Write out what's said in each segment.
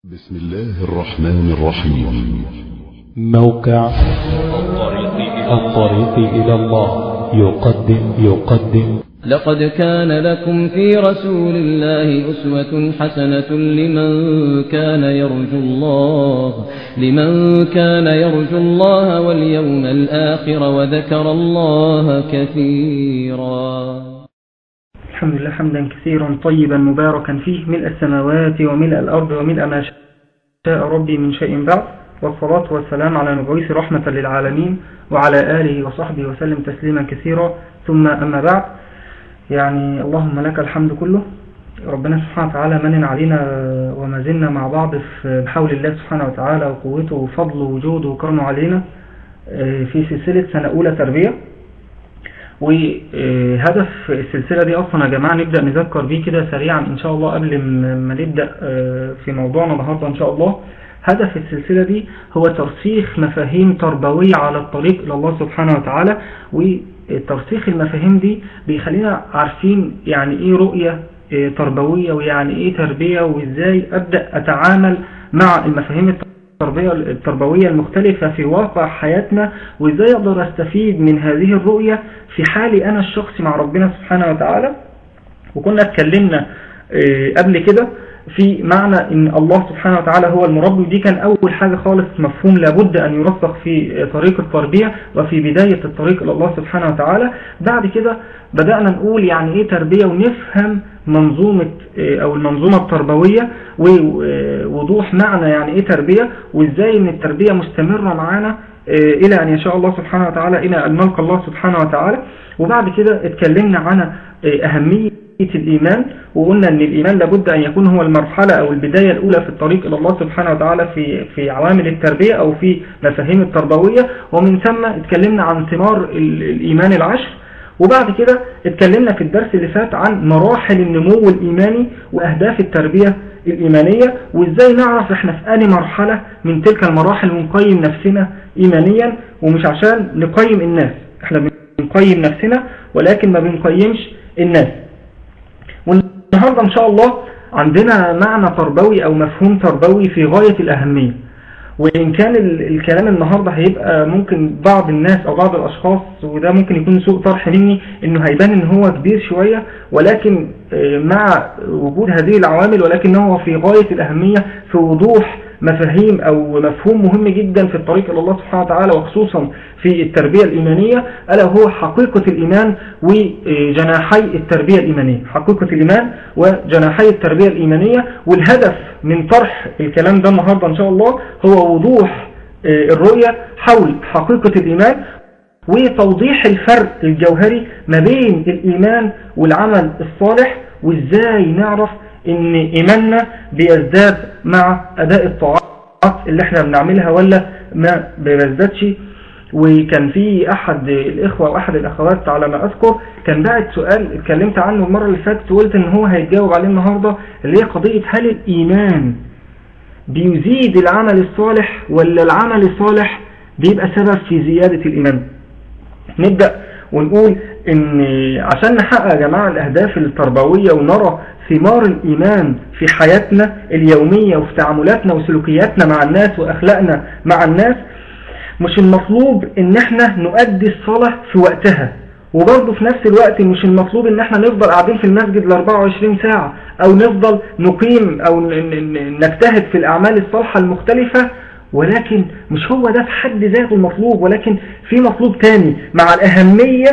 بسم الله الرحمن الرحيم موقع الطريق إلى الله يقدم يقدم لقد كان لكم في رسول الله أسوة حسنة لمن كان يرجو الله لمن كان يرجو الله واليوم الآخر وذكر الله كثيرا الحمد لله حمدا كثيرا طيبا مباركا فيه ملء السماوات وملء الأرض وملء ما شاء ربي من شيء بعد والصلاة والسلام على مبعوث رحمة للعالمين وعلى آله وصحبه وسلم تسليما كثيرا ثم أما بعد يعني اللهم لك الحمد كله ربنا سبحانه وتعالى منن علينا وما زلنا مع بعض في حول الله سبحانه وتعالى وقوته وفضله وجوده وكرمه علينا في سلسلة سنة أولى تربية وهدف السلسلة دي أصلا يا جماعة نبدأ نذكر بيه كده سريعا إن شاء الله قبل ما نبدأ في موضوعنا النهاردة إن شاء الله هدف السلسلة دي هو ترسيخ مفاهيم تربوية على الطريق إلى الله سبحانه وتعالى وترسيخ المفاهيم دي بيخلينا عارفين يعني إيه رؤية تربوية ويعني إيه تربية وإزاي أبدأ أتعامل مع المفاهيم التربية التربوية المختلفة في واقع حياتنا وإزاي أقدر أستفيد من هذه الرؤية في حالي أنا الشخصي مع ربنا سبحانه وتعالى وكنا اتكلمنا قبل كده في معنى ان الله سبحانه وتعالى هو المربي ودي كان اول حاجة خالص مفهوم لابد ان يرسخ في طريق التربية وفي بداية الطريق الى الله سبحانه وتعالى بعد كده بدأنا نقول يعني ايه تربية ونفهم منظومة او المنظومة التربوية ووضوح معنى يعني ايه تربية وازاي ان التربية مستمرة معانا الى ان يشاء الله سبحانه وتعالى الى ان نلقى الله سبحانه وتعالى وبعد كده اتكلمنا عن اهمية الإيمان وقلنا أن الإيمان لابد أن يكون هو المرحلة أو البداية الأولى في الطريق إلى الله سبحانه وتعالى في في عوامل التربية أو في مفاهيم التربوية ومن ثم اتكلمنا عن ثمار الإيمان العشر وبعد كده اتكلمنا في الدرس اللي فات عن مراحل النمو الإيماني وأهداف التربية الإيمانية وإزاي نعرف إحنا في أي مرحلة من تلك المراحل ونقيم نفسنا إيمانيا ومش عشان نقيم الناس إحنا بنقيم نفسنا ولكن ما بنقيمش الناس والنهاردة ان شاء الله عندنا معنى تربوي او مفهوم تربوي في غاية الاهمية وان كان الكلام النهاردة هيبقى ممكن بعض الناس او بعض الاشخاص وده ممكن يكون سوء طرح مني انه هيبان ان هو كبير شوية ولكن مع وجود هذه العوامل ولكنه في غاية الاهمية في وضوح مفاهيم او مفهوم مهم جدا في الطريق الى الله سبحانه وتعالى وخصوصا في التربية الإيمانية ألا هو حقيقة الإيمان وجناحي التربية الإيمانية حقيقة الإيمان وجناحي التربية الإيمانية والهدف من طرح الكلام ده النهاردة إن شاء الله هو وضوح الرؤية حول حقيقة الإيمان وتوضيح الفرق الجوهري ما بين الإيمان والعمل الصالح وإزاي نعرف إن إيماننا بيزداد مع أداء الطاعات اللي احنا بنعملها ولا ما بيزدادش وكان في احد الاخوة واحد الاخوات على ما اذكر كان بعت سؤال اتكلمت عنه المرة اللي فاتت وقلت ان هو هيتجاوب عليه النهاردة اللي هي قضية هل الايمان بيزيد العمل الصالح ولا العمل الصالح بيبقى سبب في زيادة الايمان نبدأ ونقول ان عشان نحقق يا جماعة الاهداف التربوية ونرى ثمار الإيمان في حياتنا اليومية وفي تعاملاتنا وسلوكياتنا مع الناس وأخلاقنا مع الناس مش المطلوب ان احنا نؤدي الصلاة في وقتها وبرضه في نفس الوقت مش المطلوب ان احنا نفضل قاعدين في المسجد ل 24 ساعة او نفضل نقيم او نجتهد في الاعمال الصالحة المختلفة ولكن مش هو ده في حد ذاته المطلوب ولكن في مطلوب تاني مع الاهمية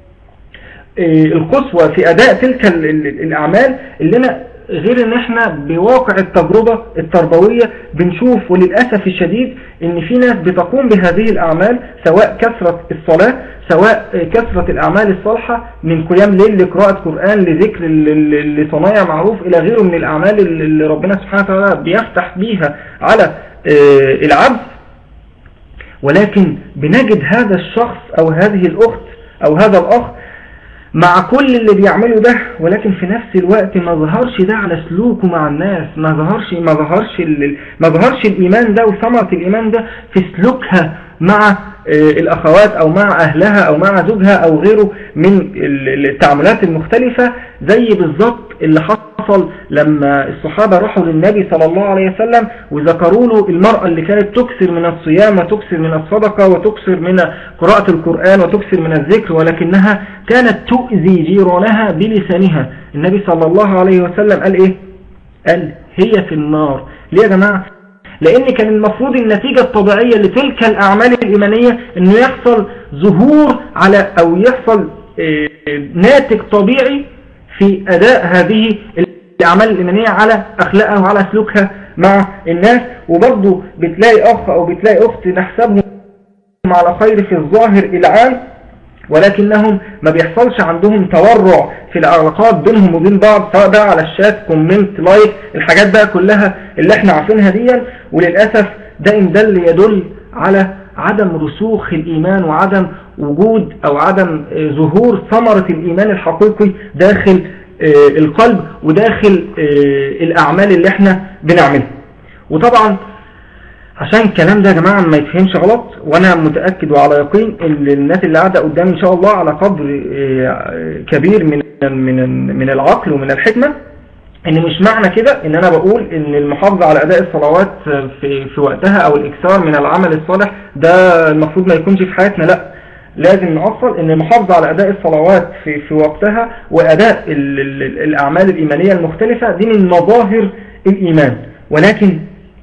القصوى في اداء تلك الاعمال اللي انا غير ان احنا بواقع التجربة التربوية بنشوف وللأسف الشديد ان في ناس بتقوم بهذه الاعمال سواء كثرة الصلاة سواء كثرة الاعمال الصالحة من قيام ليل لقراءة قرآن لذكر لصنايع معروف الى غيره من الاعمال اللي ربنا سبحانه وتعالى بيفتح بيها على العبد ولكن بنجد هذا الشخص او هذه الاخت او هذا الاخ مع كل اللي بيعمله ده ولكن في نفس الوقت ما ظهرش ده على سلوكه مع الناس ما ظهرش ما ظهرش ما ظهرش الايمان ده وثمرة الايمان ده في سلوكها مع الاخوات او مع اهلها او مع زوجها او غيره من التعاملات المختلفة زي بالظبط اللي حصل حصل لما الصحابة راحوا للنبي صلى الله عليه وسلم وذكروا له المرأة اللي كانت تكسر من الصيام وتكسر من الصدقة وتكسر من قراءة القرآن وتكسر من الذكر ولكنها كانت تؤذي جيرانها بلسانها النبي صلى الله عليه وسلم قال ايه قال هي في النار ليه يا جماعة لان كان المفروض النتيجة الطبيعية لتلك الاعمال الايمانية انه يحصل ظهور على او يحصل اه ناتج طبيعي في اداء هذه الاعمال الايمانية على اخلاقها وعلى سلوكها مع الناس وبرضه بتلاقي اخ او بتلاقي اخت نحسبهم على خير في الظاهر العام ولكنهم ما بيحصلش عندهم تورع في العلاقات بينهم وبين بعض سواء بقى على الشات كومنت لايك الحاجات بقى كلها اللي احنا عارفينها دي وللأسف ده إن دل يدل على عدم رسوخ الإيمان وعدم وجود أو عدم ظهور ثمرة الإيمان الحقيقي داخل القلب وداخل الأعمال اللي احنا بنعملها وطبعا عشان الكلام ده يا جماعة ما يتفهمش غلط وانا متأكد وعلى يقين ان الناس اللي قاعدة قدامي ان شاء الله على قدر كبير من من من العقل ومن الحكمة ان مش معنى كده ان انا بقول ان المحافظة على اداء الصلوات في في وقتها او الاكثار من العمل الصالح ده المفروض ما يكونش في حياتنا لا لازم نأصل ان المحافظة على اداء الصلوات في في وقتها واداء ال ال الاعمال الايمانية المختلفة دي من مظاهر الايمان ولكن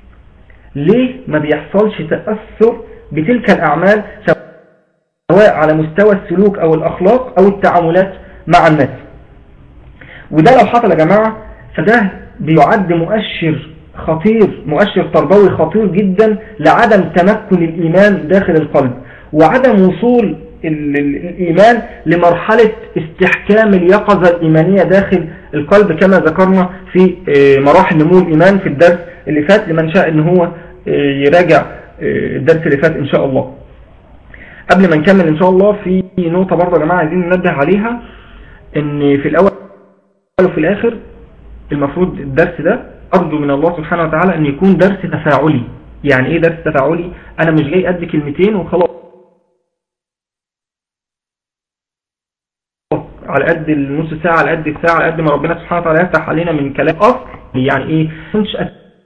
ليه ما بيحصلش تأثر بتلك الأعمال سواء على مستوى السلوك أو الأخلاق أو التعاملات مع الناس وده لو حصل يا جماعة فده بيعد مؤشر خطير مؤشر تربوي خطير جدا لعدم تمكن الإيمان داخل القلب وعدم وصول الإيمان لمرحلة استحكام اليقظة الإيمانية داخل القلب كما ذكرنا في مراحل نمو الإيمان في الدرس اللي فات لمن شاء ان هو يراجع الدرس اللي فات ان شاء الله قبل ما نكمل ان شاء الله في نقطة برضه يا جماعة عايزين ننبه عليها ان في الاول وفي الاخر المفروض الدرس ده ارجو من الله سبحانه وتعالى ان يكون درس تفاعلي يعني ايه درس تفاعلي انا مش جاي ادي كلمتين وخلاص على قد النص ساعة على قد الساعة على قد ما ربنا سبحانه وتعالى يفتح علينا من كلام اصل يعني ايه كنتش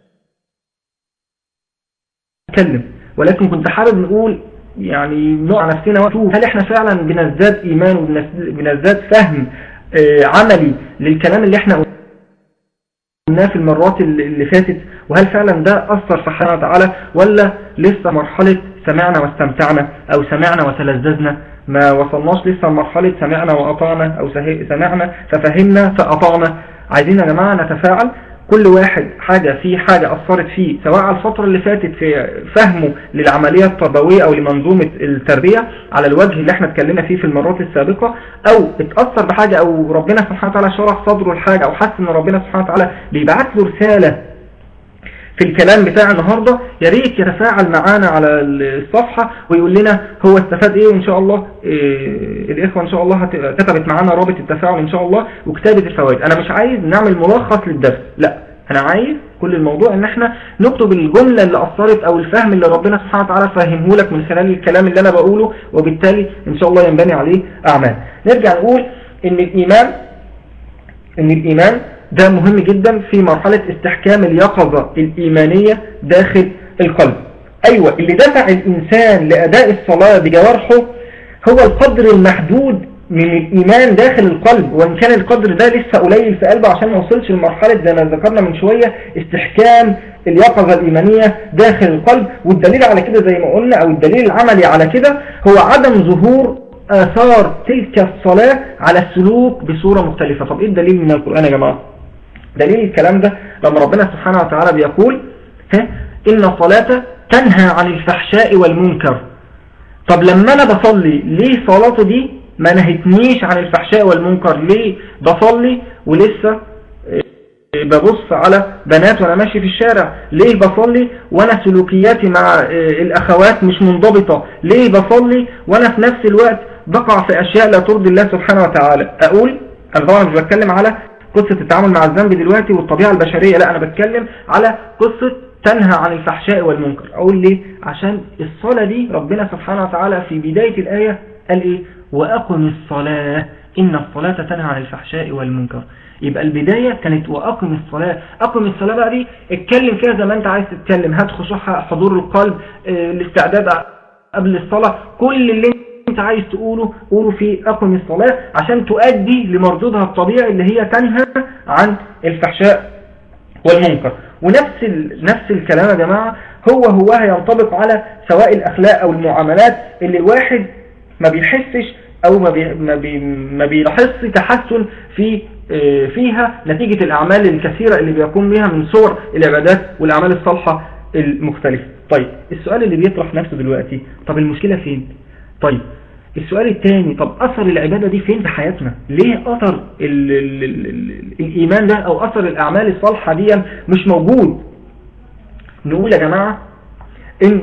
اتكلم ولكن كنت حابب نقول يعني نقع نفسنا ونشوف هل احنا فعلا بنزداد ايمان وبنزداد فهم اه عملي للكلام اللي احنا قلناه في المرات اللي فاتت وهل فعلا ده اثر في حياتنا تعالى ولا لسه مرحلة سمعنا واستمتعنا او سمعنا وتلذذنا ما وصلناش لسه لمرحلة سمعنا واطعنا او سمعنا ففهمنا فاطعنا عايزين يا جماعة نتفاعل كل واحد حاجة في حاجة أثرت فيه سواء على الفترة اللي فاتت في فهمه للعملية التربوية أو لمنظومة التربية على الوجه اللي احنا اتكلمنا فيه في المرات السابقة أو اتأثر بحاجة أو ربنا سبحانه وتعالى شرح صدره الحاجة أو حس أن ربنا سبحانه وتعالى بيبعت له رسالة في الكلام بتاع النهاردة يا ريت يتفاعل معانا على الصفحة ويقول لنا هو استفاد ايه وان شاء الله إيه الاخوة ان شاء الله كتبت معانا رابط التفاعل ان شاء الله وكتابة الفوائد انا مش عايز نعمل ملخص للدرس لا انا عايز كل الموضوع ان احنا نكتب الجملة اللي اثرت او الفهم اللي ربنا سبحانه وتعالى فهمه لك من خلال الكلام اللي انا بقوله وبالتالي ان شاء الله ينبني عليه اعمال نرجع نقول ان الايمان ان الايمان ده مهم جدا في مرحلة استحكام اليقظة الإيمانية داخل القلب أيوة اللي دفع الإنسان لأداء الصلاة بجوارحه هو القدر المحدود من الإيمان داخل القلب وإن كان القدر ده لسه قليل في قلبه عشان ما وصلش لمرحلة زي ما ذكرنا من شوية استحكام اليقظة الإيمانية داخل القلب والدليل على كده زي ما قلنا أو الدليل العملي على كده هو عدم ظهور آثار تلك الصلاة على السلوك بصورة مختلفة طب إيه الدليل من القرآن يا جماعة دليل الكلام ده لما ربنا سبحانه وتعالى بيقول ها إن الصلاة تنهى عن الفحشاء والمنكر طب لما أنا بصلي ليه صلاته دي ما نهتنيش عن الفحشاء والمنكر ليه بصلي ولسه ببص على بنات وانا ماشي في الشارع ليه بصلي وانا سلوكياتي مع الاخوات مش منضبطة ليه بصلي وانا في نفس الوقت بقع في اشياء لا ترضي الله سبحانه وتعالى اقول انا طبعا مش بتكلم على قصة التعامل مع الذنب دلوقتي والطبيعة البشرية لا انا بتكلم على قصة تنهى عن الفحشاء والمنكر اقول ليه عشان الصلاة دي ربنا سبحانه وتعالى في بداية الآية قال ايه واقم الصلاة إن الصلاة تنهى عن الفحشاء والمنكر يبقى البداية كانت وأقم الصلاة أقم الصلاة بقى دي اتكلم فيها زي ما أنت عايز تتكلم هات خشوعها حضور القلب اه الاستعداد قبل الصلاة كل اللي انت عايز تقوله قوله في أقم الصلاة عشان تؤدي لمردودها الطبيعي اللي هي تنهى عن الفحشاء والمنكر ونفس ال... نفس الكلام يا جماعة هو هو ينطبق على سواء الأخلاق أو المعاملات اللي الواحد ما بيحسش أو ما, بي... ما, بي... ما بيلاحظش تحسن في فيها نتيجة الأعمال الكثيرة اللي بيقوم بها من صور العبادات والأعمال الصالحة المختلفة طيب السؤال اللي بيطرح نفسه دلوقتي طب المشكلة فين طيب السؤال الثاني طب أثر العبادة دي فين في حياتنا ليه أثر ال ال ال ال الإيمان ده أو أثر الأعمال الصالحة دي مش موجود نقول يا جماعة إن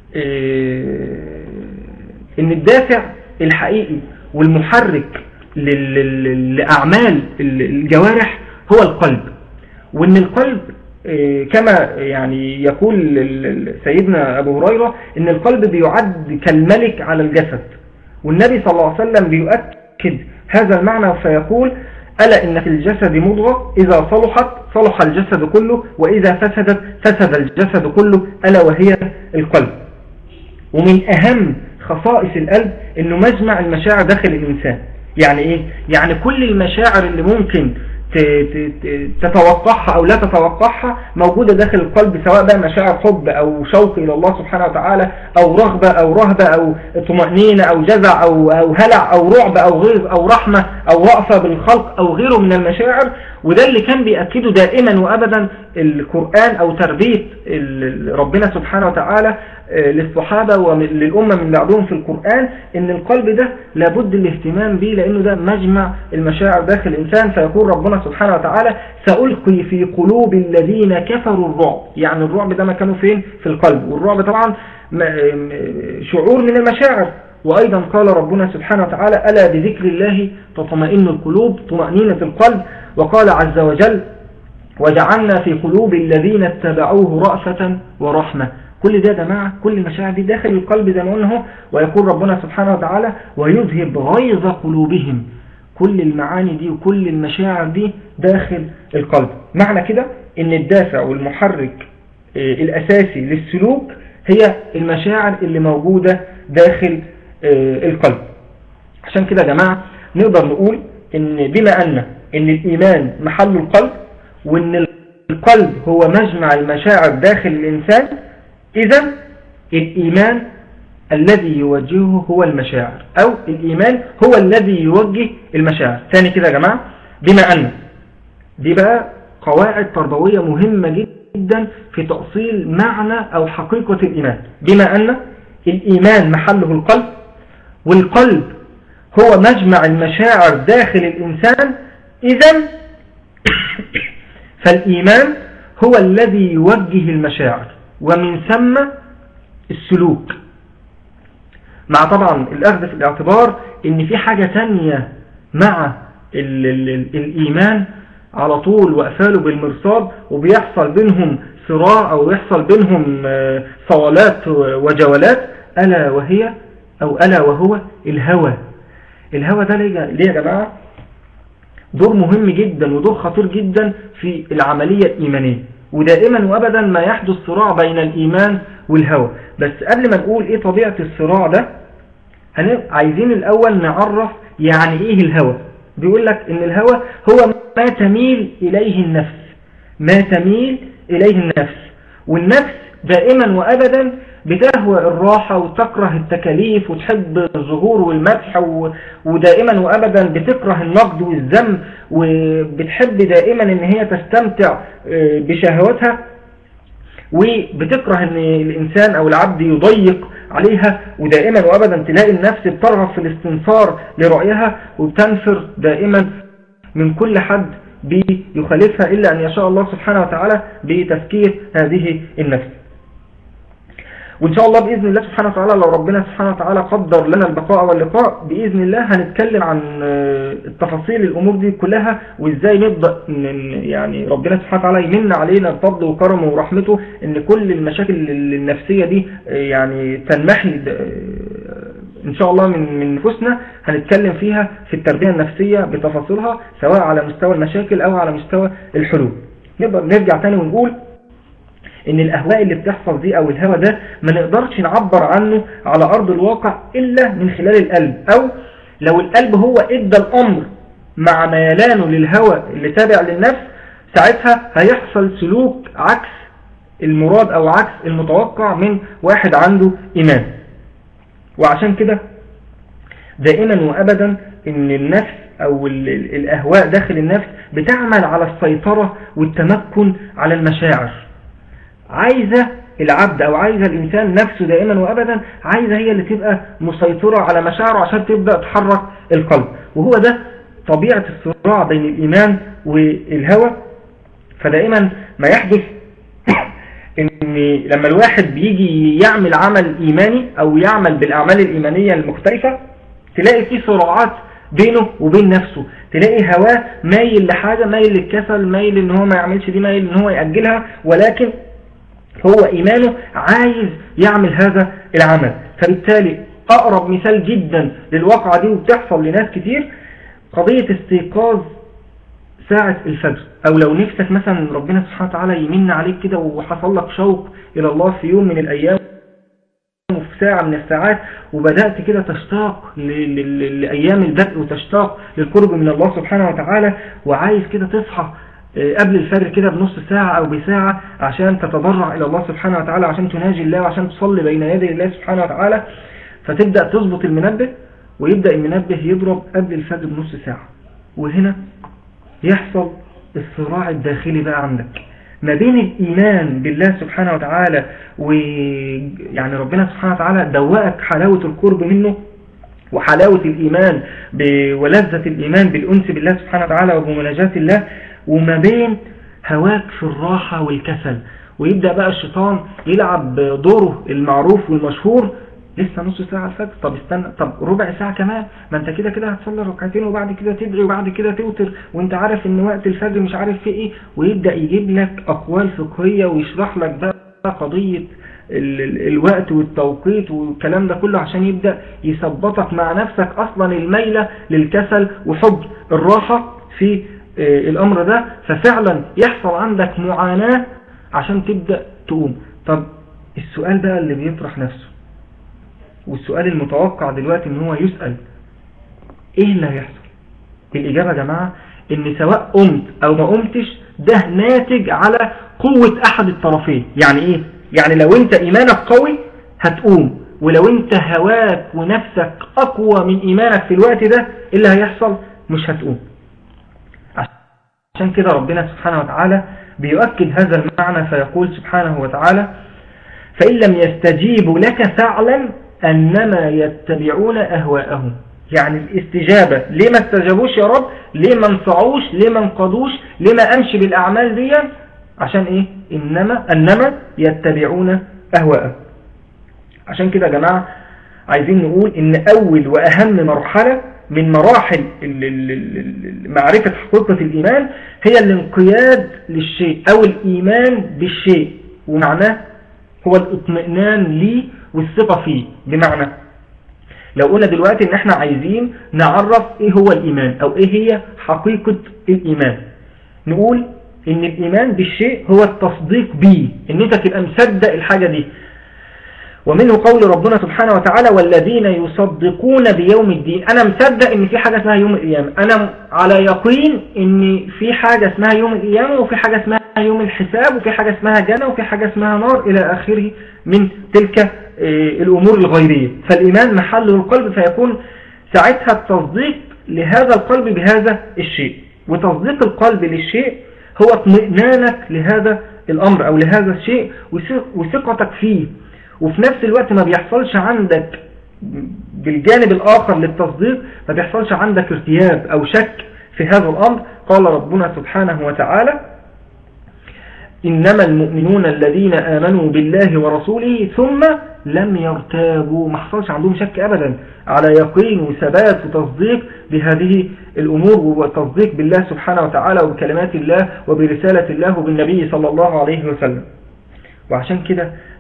إن الدافع الحقيقي والمحرك لأعمال الجوارح هو القلب وإن القلب كما يعني يقول سيدنا أبو هريرة إن القلب بيعد كالملك على الجسد والنبي صلى الله عليه وسلم بيؤكد هذا المعنى فيقول ألا إن في الجسد مضغة إذا صلحت صلح الجسد كله وإذا فسدت فسد الجسد كله ألا وهي القلب ومن أهم خصائص القلب إنه مجمع المشاعر داخل الإنسان يعني إيه؟ يعني كل المشاعر اللي ممكن تتوقعها أو لا تتوقعها موجودة داخل القلب سواء بقى مشاعر حب أو شوق إلى الله سبحانه وتعالى أو رغبة أو رهبة أو طمأنينة أو جزع أو, أو هلع أو رعب أو غيظ أو رحمة أو رأفة بالخلق أو غيره من المشاعر وده اللي كان بيأكده دائما وأبدا القرآن أو تربية ربنا سبحانه وتعالى للصحابة وللأمة من بعدهم في القرآن ان القلب ده لابد الاهتمام به لأنه ده مجمع المشاعر داخل الإنسان فيقول ربنا سبحانه وتعالى سألقي في قلوب الذين كفروا الرعب يعني الرعب ده مكانه فين في القلب والرعب طبعا شعور من المشاعر وأيضا قال ربنا سبحانه وتعالى ألا بذكر الله تطمئن القلوب طمأنينة القلب وقال عز وجل وجعلنا في قلوب الذين اتبعوه رأفة ورحمة كل ده يا جماعة كل المشاعر دي داخل القلب زي ما قلنا ويقول ربنا سبحانه وتعالى ويذهب غيظ قلوبهم كل المعاني دي وكل المشاعر دي داخل القلب معنى كده ان الدافع والمحرك الاساسي للسلوك هي المشاعر اللي موجودة داخل القلب عشان كده يا جماعة نقدر نقول ان بما ان ان الايمان محل القلب وان القلب هو مجمع المشاعر داخل الانسان إذا الإيمان الذي يوجهه هو المشاعر أو الإيمان هو الذي يوجه المشاعر ثاني كده يا جماعة بما أن دي بقى قواعد تربوية مهمة جدا في تأصيل معنى أو حقيقة الإيمان بما أن الإيمان محله القلب والقلب هو مجمع المشاعر داخل الإنسان إذا فالإيمان هو الذي يوجه المشاعر ومن ثم السلوك مع طبعا الأخذ في الاعتبار ان في حاجة تانية مع ال ال ال الإيمان على طول وأفاله بالمرصاد وبيحصل بينهم صراع أو يحصل بينهم صوالات وجولات ألا وهي أو ألا وهو الهوى الهوى ده ليه يا جماعة دور مهم جدا ودور خطير جدا في العملية الإيمانية ودائما وابدا ما يحدث صراع بين الايمان والهوى بس قبل ما نقول ايه طبيعة الصراع ده عايزين الاول نعرف يعني ايه الهوى بيقول لك ان الهوى هو ما تميل اليه النفس ما تميل اليه النفس والنفس دائما وابدا بتهوى الراحة وتكره التكاليف وتحب الظهور والمدح و... ودائما وابدا بتكره النقد والذم وبتحب دائما ان هي تستمتع بشهواتها وبتكره ان الانسان او العبد يضيق عليها ودائما وابدا تلاقي النفس بترغب في الاستنصار لرأيها وبتنفر دائما من كل حد بيخالفها الا ان يشاء الله سبحانه وتعالى بتفكير هذه النفس وإن شاء الله بإذن الله سبحانه وتعالى لو ربنا سبحانه وتعالى قدر لنا البقاء واللقاء بإذن الله هنتكلم عن التفاصيل الأمور دي كلها وإزاي نبدأ يعني ربنا سبحانه وتعالى يمن علينا بفضله وكرمه ورحمته إن كل المشاكل النفسية دي يعني تنمحي إن شاء الله من من نفوسنا هنتكلم فيها في التربية النفسية بتفاصيلها سواء على مستوى المشاكل أو على مستوى الحلول نقدر نرجع تاني ونقول ان الاهواء اللي بتحصل دي او الهوى ده ما نقدرش نعبر عنه على ارض الواقع الا من خلال القلب او لو القلب هو ادى الامر مع ميلانه للهوى اللي تابع للنفس ساعتها هيحصل سلوك عكس المراد او عكس المتوقع من واحد عنده ايمان وعشان كده دائما وابدا ان النفس او الاهواء داخل النفس بتعمل على السيطرة والتمكن على المشاعر عايزة العبد او عايزة الانسان نفسه دائما وابدا عايزة هي اللي تبقى مسيطرة على مشاعره عشان تبدأ تحرك القلب وهو ده طبيعة الصراع بين الايمان والهوى فدائما ما يحدث ان لما الواحد بيجي يعمل عمل ايماني او يعمل بالاعمال الايمانية المختلفة تلاقي فيه صراعات بينه وبين نفسه تلاقي هواه مايل لحاجة مايل للكسل مايل ان هو ما يعملش دي مايل ان هو يأجلها ولكن هو ايمانه عايز يعمل هذا العمل فبالتالي اقرب مثال جدا للواقعة دي وبتحصل لناس كتير قضية استيقاظ ساعة الفجر او لو نفسك مثلا ربنا سبحانه وتعالى يمن عليك كده وحصل لك شوق الى الله في يوم من الايام وفي ساعة من الساعات وبدأت كده تشتاق لأيام البدء وتشتاق للقرب من الله سبحانه وتعالى وعايز كده تصحى قبل الفجر كده بنص ساعة أو بساعة عشان تتضرع إلى الله سبحانه وتعالى عشان تناجي الله وعشان تصلي بين يدي الله سبحانه وتعالى فتبدأ تظبط المنبه ويبدأ المنبه يضرب قبل الفجر بنص ساعة وهنا يحصل الصراع الداخلي بقى عندك ما بين الإيمان بالله سبحانه وتعالى ويعني ربنا سبحانه وتعالى دوقك حلاوة القرب منه وحلاوة الإيمان ولذة الإيمان بالأنس بالله سبحانه وتعالى وبمناجاة الله وما بين هواك في الراحة والكسل ويبدأ بقى الشيطان يلعب دوره المعروف والمشهور لسه نص ساعة الفجر طب استنى طب ربع ساعة كمان ما انت كده كده هتصلي ركعتين وبعد كده تدعي وبعد كده توتر وانت عارف ان وقت الفجر مش عارف في ايه ويبدأ يجيب لك اقوال فقهية ويشرح لك بقى قضية ال ال الوقت والتوقيت والكلام ده كله عشان يبدأ يثبطك مع نفسك اصلا الميلة للكسل وحب الراحة في اه الامر ده ففعلا يحصل عندك معاناة عشان تبدأ تقوم طب السؤال بقى اللي بيطرح نفسه والسؤال المتوقع دلوقتي ان هو يسأل ايه اللي هيحصل الاجابة يا جماعة ان سواء قمت او ما قمتش ده ناتج على قوة احد الطرفين يعني ايه يعني لو انت ايمانك قوي هتقوم ولو انت هواك ونفسك اقوى من ايمانك في الوقت ده ايه اللي هيحصل مش هتقوم عشان كده ربنا سبحانه وتعالى بيؤكد هذا المعنى فيقول سبحانه وتعالى فإن لم يستجيبوا لك فاعلم أنما يتبعون أهواءهم يعني الاستجابة ليه ما استجابوش يا رب ليه ما انصعوش ليه ما انقضوش ليه ما أمشي بالأعمال دي عشان إيه إنما, أنما يتبعون أهواءهم عشان كده يا جماعة عايزين نقول إن أول وأهم مرحلة من مراحل معرفة حقيقة الإيمان هي الانقياد للشيء أو الإيمان بالشيء ومعناه هو الاطمئنان ليه والثقة فيه بمعنى لو قلنا دلوقتي ان احنا عايزين نعرف ايه هو الايمان او ايه هي حقيقة الايمان نقول ان الايمان بالشيء هو التصديق بيه ان انت تبقى مصدق الحاجة دي ومنه قول ربنا سبحانه وتعالى والذين يصدقون بيوم الدين انا مصدق ان في حاجة اسمها يوم القيامة انا على يقين ان في حاجة اسمها يوم القيامة وفي حاجة اسمها يوم الحساب وفي حاجة اسمها جنة وفي حاجة اسمها نار الى اخره من تلك الامور الغيرية فالايمان محله القلب فيكون ساعتها التصديق لهذا القلب بهذا الشيء وتصديق القلب للشيء هو اطمئنانك لهذا الامر او لهذا الشيء وثقتك فيه وفي نفس الوقت ما بيحصلش عندك بالجانب الآخر للتصديق ما بيحصلش عندك ارتياب أو شك في هذا الأمر قال ربنا سبحانه وتعالى إنما المؤمنون الذين آمنوا بالله ورسوله ثم لم يرتابوا ما حصلش عندهم شك أبدا على يقين وثبات وتصديق بهذه الأمور وتصديق بالله سبحانه وتعالى وبكلمات الله وبرسالة الله وبالنبي صلى الله عليه وسلم وعشان كده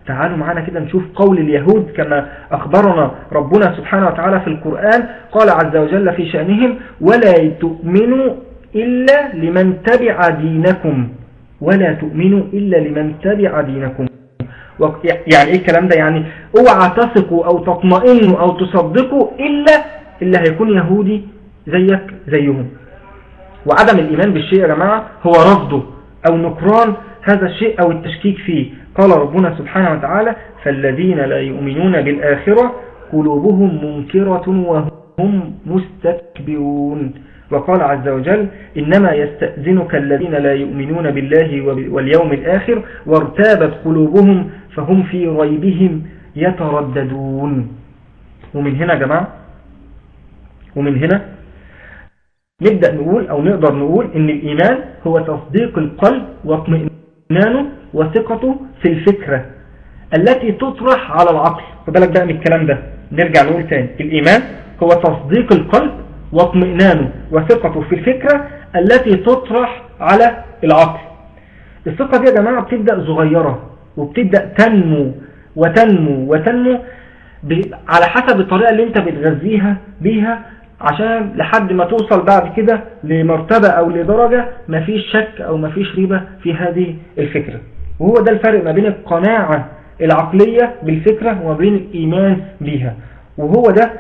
تعالوا معنا كده نشوف قول اليهود كما أخبرنا ربنا سبحانه وتعالى في القرآن قال عز وجل في شأنهم ولا تؤمنوا إلا لمن تبع دينكم ولا تؤمنوا إلا لمن تبع دينكم يعني ايه الكلام ده يعني اوعى تثقوا او تطمئنوا او تصدقوا الا اللي هيكون يهودي زيك زيهم وعدم الايمان بالشيء يا جماعة هو رفضه او نكران هذا الشيء او التشكيك فيه قال ربنا سبحانه وتعالى فالذين لا يؤمنون بالآخرة قلوبهم منكرة وهم مستكبرون وقال عز وجل إنما يستأذنك الذين لا يؤمنون بالله واليوم الآخر وارتابت قلوبهم فهم في ريبهم يترددون ومن هنا يا جماعة ومن هنا نبدأ نقول أو نقدر نقول إن الإيمان هو تصديق القلب واطمئنانه وثقته في الفكرة التي تطرح على العقل فبالك بقى من الكلام ده نرجع نقول تاني الإيمان هو تصديق القلب واطمئنانه وثقته في الفكرة التي تطرح على العقل الثقة دي يا جماعة بتبدأ صغيرة وبتبدأ تنمو وتنمو وتنمو على حسب الطريقة اللي انت بتغذيها بيها عشان لحد ما توصل بعد كده لمرتبة او لدرجة مفيش شك او مفيش ريبة في هذه الفكرة وهو ده الفرق ما بين القناعة العقلية بالفكرة وما بين الإيمان بيها وهو ده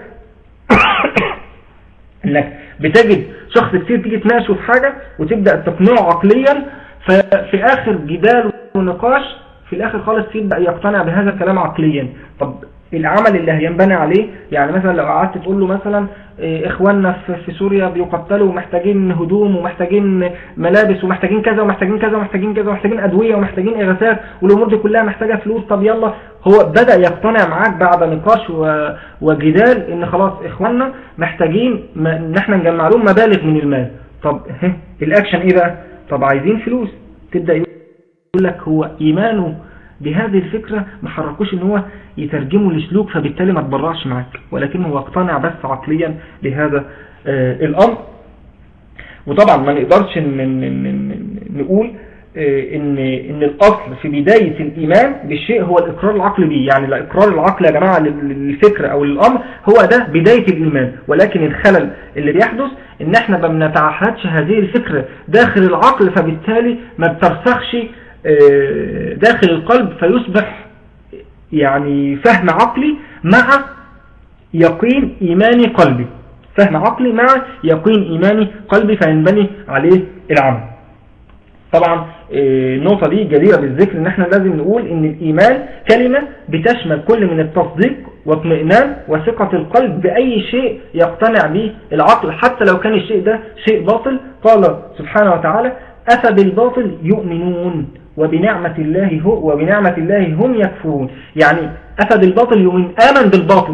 انك بتجد شخص كتير تيجي تناقشه في حاجة وتبدأ تقنعه عقليا ففي آخر جدال ونقاش في الآخر خالص يبدأ يقتنع بهذا الكلام عقليا طب العمل اللي هينبني عليه يعني مثلا لو قعدت تقول له مثلا إيه، اخواننا في سوريا بيقتلوا ومحتاجين هدوم ومحتاجين ملابس ومحتاجين كذا ومحتاجين كذا ومحتاجين كذا ومحتاجين ادويه ومحتاجين اغاثات والامور دي كلها محتاجه فلوس طب يلا هو بدا يقتنع معاك بعد نقاش وجدال ان خلاص اخواننا محتاجين ان احنا نجمع لهم مبالغ من المال طب الاكشن ايه بقى طب عايزين فلوس تبدا يقول لك هو ايمانه بهذه الفكرة ما حركوش ان هو يترجمه لسلوك فبالتالي ما تبرعش معاك ولكنه هو اقتنع بس عقليا بهذا آه الامر وطبعا ما نقدرش نقول آه ان ان الاصل في بداية الايمان بالشيء هو الاقرار العقلي به يعني الاقرار العقلي يا جماعة للفكرة او للامر هو ده بداية الايمان ولكن الخلل اللي بيحدث ان احنا ما بنتعهدش هذه الفكرة داخل العقل فبالتالي ما بترسخش آه، داخل القلب فيصبح يعني فهم عقلي مع يقين إيماني قلبي فهم عقلي مع يقين إيماني قلبي فينبني عليه العمل طبعا آه، النقطة دي جديرة بالذكر ان احنا لازم نقول ان الايمان كلمة بتشمل كل من التصديق واطمئنان وثقة القلب بأي شيء يقتنع به العقل حتى لو كان الشيء ده شيء باطل قال سبحانه وتعالى أفبالباطل يؤمنون وبنعمة الله هو وبنعمة الله هم يكفرون يعني أفد الباطل يؤمن آمن بالباطل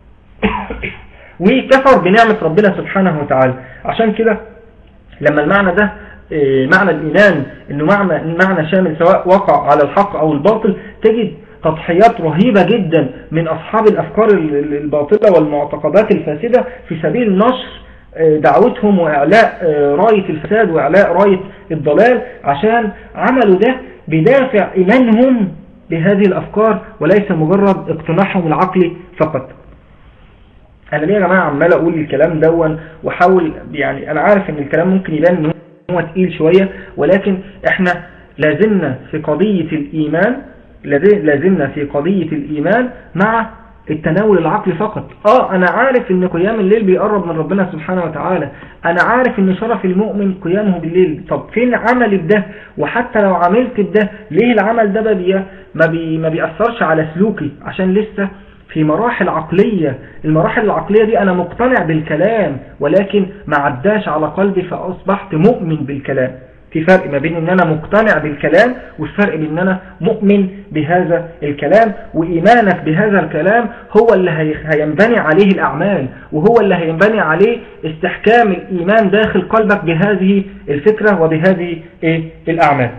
وكفر بنعمة ربنا سبحانه وتعالى عشان كده لما المعنى ده آه، معنى الإيمان إنه معنى, معنى شامل سواء وقع على الحق أو الباطل تجد تضحيات رهيبة جدا من أصحاب الأفكار الباطلة والمعتقدات الفاسدة في سبيل نشر آه، دعوتهم وإعلاء آه، راية الفساد وإعلاء راية الضلال عشان عملوا ده بدافع إيمانهم بهذه الأفكار وليس مجرد اقتناعهم العقلي فقط أنا ليه يا جماعة عمال أقول الكلام دون وحاول يعني أنا عارف أن الكلام ممكن يبان أنه هو تقيل شوية ولكن إحنا لازلنا في قضية الإيمان لازلنا في قضية الإيمان مع التناول العقلي فقط اه انا عارف ان قيام الليل بيقرب من ربنا سبحانه وتعالى انا عارف ان شرف المؤمن قيامه بالليل طب فين عملي بده وحتى لو عملت بده ليه العمل ده ما, بي ما بيأثرش على سلوكي عشان لسه في مراحل عقلية المراحل العقلية دي أنا مقتنع بالكلام ولكن ما عداش على قلبي فأصبحت مؤمن بالكلام في فرق ما بين ان انا مقتنع بالكلام والفرق بين ان انا مؤمن بهذا الكلام وايمانك بهذا الكلام هو اللي هينبني عليه الاعمال وهو اللي هينبني عليه استحكام الايمان داخل قلبك بهذه الفكرة وبهذه إيه الاعمال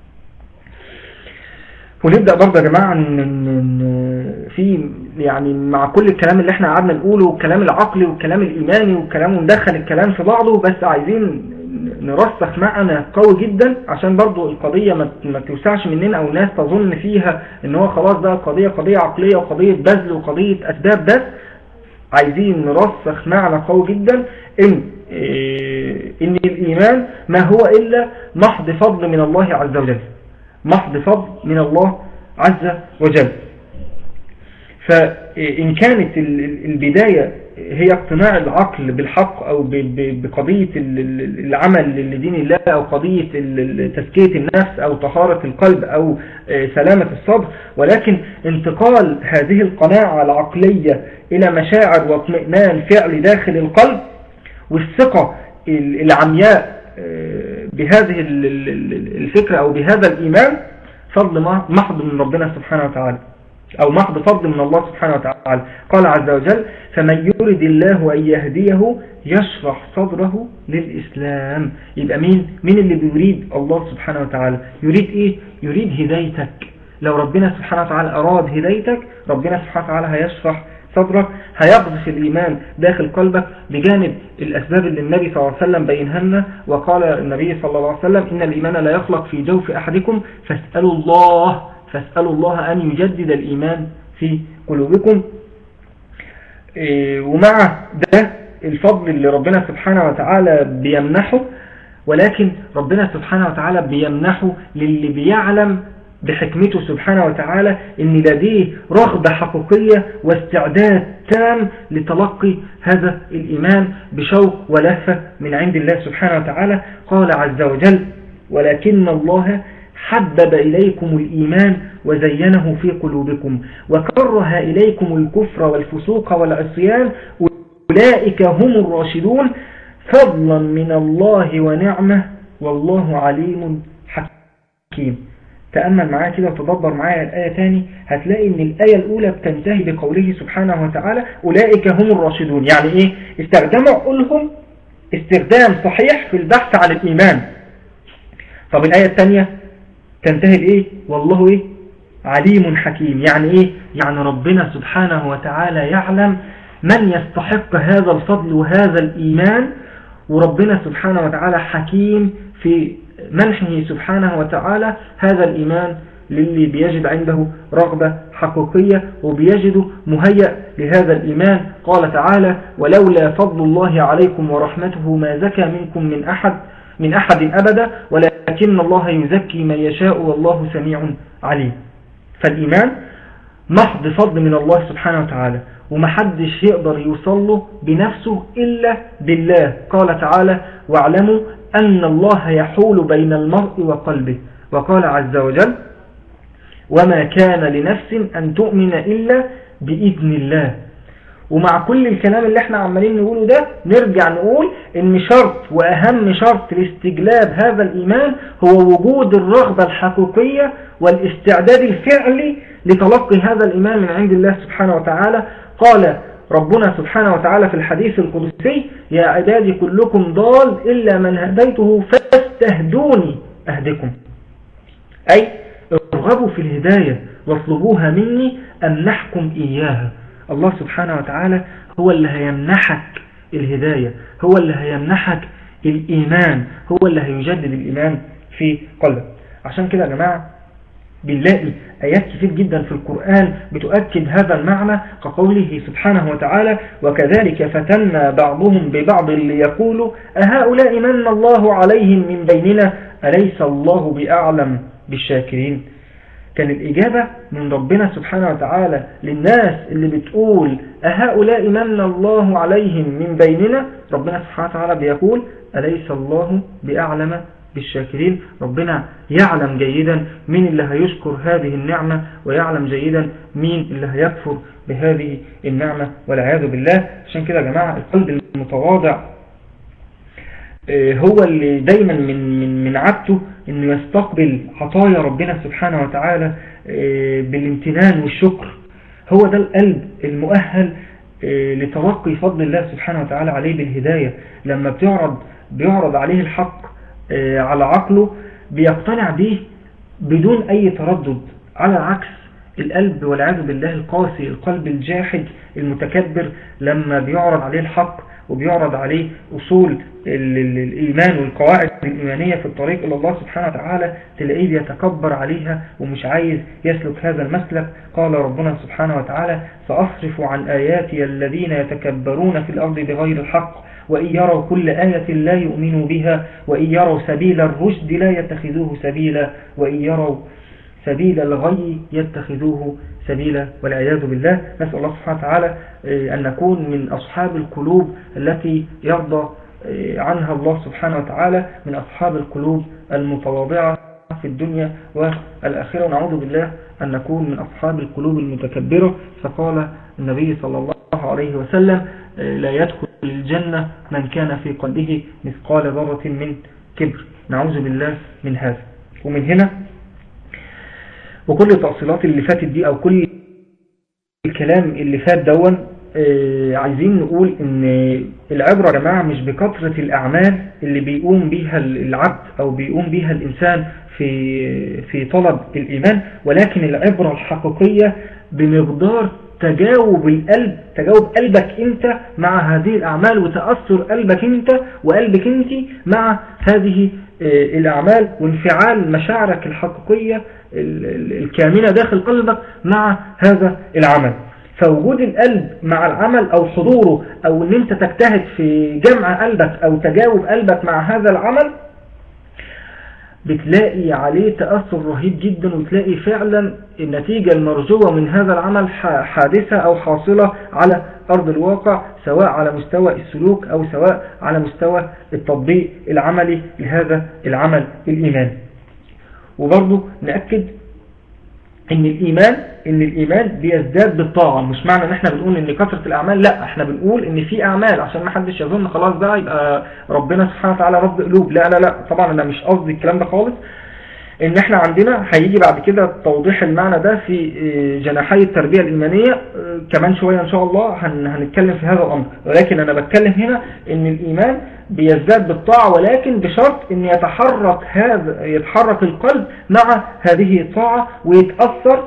ونبدأ برضه يا جماعة ان في يعني مع كل الكلام اللي احنا قعدنا نقوله والكلام العقلي والكلام الايماني والكلام وندخل الكلام في بعضه بس عايزين نرسخ معنى قوي جدا عشان برضو القضية ما ما توسعش مننا او ناس تظن فيها ان هو خلاص بقى القضية قضية عقلية وقضية بذل وقضية اسباب بس عايزين نرسخ معنى قوي جدا ان إيه، ان الايمان ما هو الا محض فضل من الله عز وجل محض فضل من الله عز وجل فإن كانت ال- ال- البداية هي اقتناع العقل بالحق أو ب- ب- بقضية ال- ال- العمل لدين الله أو قضية ال- ال- تزكية النفس أو طهارة القلب أو آه، سلامة الصدر ولكن انتقال هذه القناعة العقلية إلى مشاعر واطمئنان فعلي داخل القلب والثقة ال- العمياء آه، بهذه ال- ال- ال- الفكرة أو بهذا الإيمان فضل محض من ربنا سبحانه وتعالى أو محض فضل من الله سبحانه وتعالى قال عز وجل فمن يرد الله أن يهديه يشرح صدره للإسلام يبقى مين مين اللي بيريد الله سبحانه وتعالى يريد إيه يريد هدايتك لو ربنا سبحانه وتعالى أراد هدايتك ربنا سبحانه وتعالى هيشرح صدرك هيقذف الإيمان داخل قلبك بجانب الأسباب اللي النبي صلى الله عليه وسلم بينها لنا وقال النبي صلى الله عليه وسلم إن الإيمان لا يخلق في جوف أحدكم فاسألوا الله فاسألوا الله أن يجدد الإيمان في قلوبكم إيه، ومع ده الفضل اللي ربنا سبحانه وتعالى بيمنحه ولكن ربنا سبحانه وتعالى بيمنحه للي بيعلم بحكمته سبحانه وتعالى ان لديه رغبة حقيقية واستعداد تام لتلقي هذا الإيمان بشوق ولهفة من عند الله سبحانه وتعالى قال عز وجل ولكن الله حبب إليكم الإيمان وزينه في قلوبكم وكره إليكم الكفر والفسوق والعصيان أولئك هم الراشدون فضلا من الله ونعمة والله عليم حكيم تأمل معايا كده وتدبر معايا الآية تاني هتلاقي ان الآية الأولى بتنتهي بقوله سبحانه وتعالى أولئك هم الراشدون يعني إيه استخدموا عقولهم استخدام صحيح في البحث عن الإيمان طب الآية الثانية تنتهي بإيه والله إيه عليم حكيم يعني إيه يعني ربنا سبحانه وتعالى يعلم من يستحق هذا الفضل وهذا الإيمان وربنا سبحانه وتعالى حكيم في منحه سبحانه وتعالى هذا الإيمان للي بيجد عنده رغبة حقيقية وبيجده مهيأ لهذا الإيمان قال تعالى ولولا فضل الله عليكم ورحمته ما زكى منكم من أحد من أحد أبدا ولكن الله يزكي من يشاء والله سميع عليم فالإيمان محض فضل من الله سبحانه وتعالى ومحدش يقدر يوصل له بنفسه إلا بالله قال تعالى واعلموا أن الله يحول بين المرء وقلبه وقال عز وجل وما كان لنفس أن تؤمن إلا بإذن الله ومع كل الكلام اللي احنا عمالين نقوله ده نرجع نقول ان شرط واهم شرط لاستجلاب هذا الايمان هو وجود الرغبة الحقيقية والاستعداد الفعلي لتلقي هذا الايمان من عند الله سبحانه وتعالى قال ربنا سبحانه وتعالى في الحديث القدسي يا عبادي كلكم ضال إلا من هديته فاستهدوني أهدكم أي ارغبوا في الهداية واطلبوها مني أمنحكم إياها الله سبحانه وتعالى هو اللي هيمنحك الهداية هو اللي هيمنحك الإيمان هو اللي هيجدد الإيمان في قلبك عشان كده يا جماعة بنلاقي آيات كتير جدا في القرآن بتؤكد هذا المعنى كقوله سبحانه وتعالى وكذلك فتنا بعضهم ببعض ليقولوا أهؤلاء من الله عليهم من بيننا أليس الله بأعلم بالشاكرين كان الإجابة من ربنا سبحانه وتعالى للناس اللي بتقول أهؤلاء من الله عليهم من بيننا ربنا سبحانه وتعالى بيقول أليس الله بأعلم بالشاكرين ربنا يعلم جيدا مين اللي هيشكر هذه النعمة ويعلم جيدا مين اللي هيكفر بهذه النعمة والعياذ بالله عشان كده يا جماعة القلب المتواضع هو اللي دايما من من من عادته انه يستقبل عطايا ربنا سبحانه وتعالى بالامتنان والشكر هو ده القلب المؤهل لتلقي فضل الله سبحانه وتعالى عليه بالهداية لما بيعرض بيعرض عليه الحق على عقله بيقتنع به بدون أي تردد على العكس القلب والعياذ بالله القاسي القلب الجاحد المتكبر لما بيعرض عليه الحق وبيعرض عليه أصول الإيمان والقواعد الإيمانية في الطريق إلى الله سبحانه وتعالى تلاقيه بيتكبر عليها ومش عايز يسلك هذا المسلك قال ربنا سبحانه وتعالى سأصرف عن آياتي الذين يتكبرون في الأرض بغير الحق وإن يروا كل آية لا يؤمنوا بها وإن يروا سبيل الرشد لا يتخذوه سبيلا وإن يروا سبيل الغي يتخذوه سبيلا والعياذ بالله نسأل الله سبحانه وتعالى أن نكون من أصحاب القلوب التي يرضى عنها الله سبحانه وتعالى من أصحاب القلوب المتواضعة في الدنيا والآخرة ونعوذ بالله أن نكون من أصحاب القلوب المتكبرة فقال النبي صلى الله عليه وسلم لا يدخل الجنة من كان في قلبه مثقال ذرة من كبر نعوذ بالله من هذا ومن هنا وكل التأصيلات اللي فاتت دي أو كل الكلام اللي فات دون آه عايزين نقول ان العبرة يا جماعة مش بكثرة الأعمال اللي بيقوم بيها العبد أو بيقوم بيها الإنسان في في طلب الإيمان ولكن العبرة الحقيقية بمقدار تجاوب القلب تجاوب قلبك انت مع هذه الأعمال وتأثر قلبك انت وقلبك انت مع هذه الأعمال وانفعال مشاعرك الحقيقية الكامنة داخل قلبك مع هذا العمل فوجود القلب مع العمل أو حضوره أو ان انت تجتهد في جمع قلبك أو تجاوب قلبك مع هذا العمل بتلاقي عليه تأثر رهيب جدا وتلاقي فعلا النتيجة المرجوة من هذا العمل حادثة أو حاصلة على أرض الواقع سواء على مستوى السلوك أو سواء على مستوى التطبيق العملي لهذا العمل الإيماني وبرضه نأكد ان الايمان ان الايمان بيزداد بالطاعة مش معنى ان احنا بنقول ان كثرة الاعمال لا احنا بنقول ان في اعمال عشان ما حدش يظن خلاص ده يبقى ربنا سبحانه وتعالى رب قلوب لا لا لا طبعا انا مش قصدي الكلام ده خالص ان احنا عندنا هيجي بعد كده توضيح المعنى ده في جناحي التربية الإيمانية كمان شوية ان شاء الله هنتكلم في هذا الامر ولكن انا بتكلم هنا ان الايمان بيزداد بالطاعة ولكن بشرط ان يتحرك هذا يتحرك القلب مع هذه الطاعة ويتأثر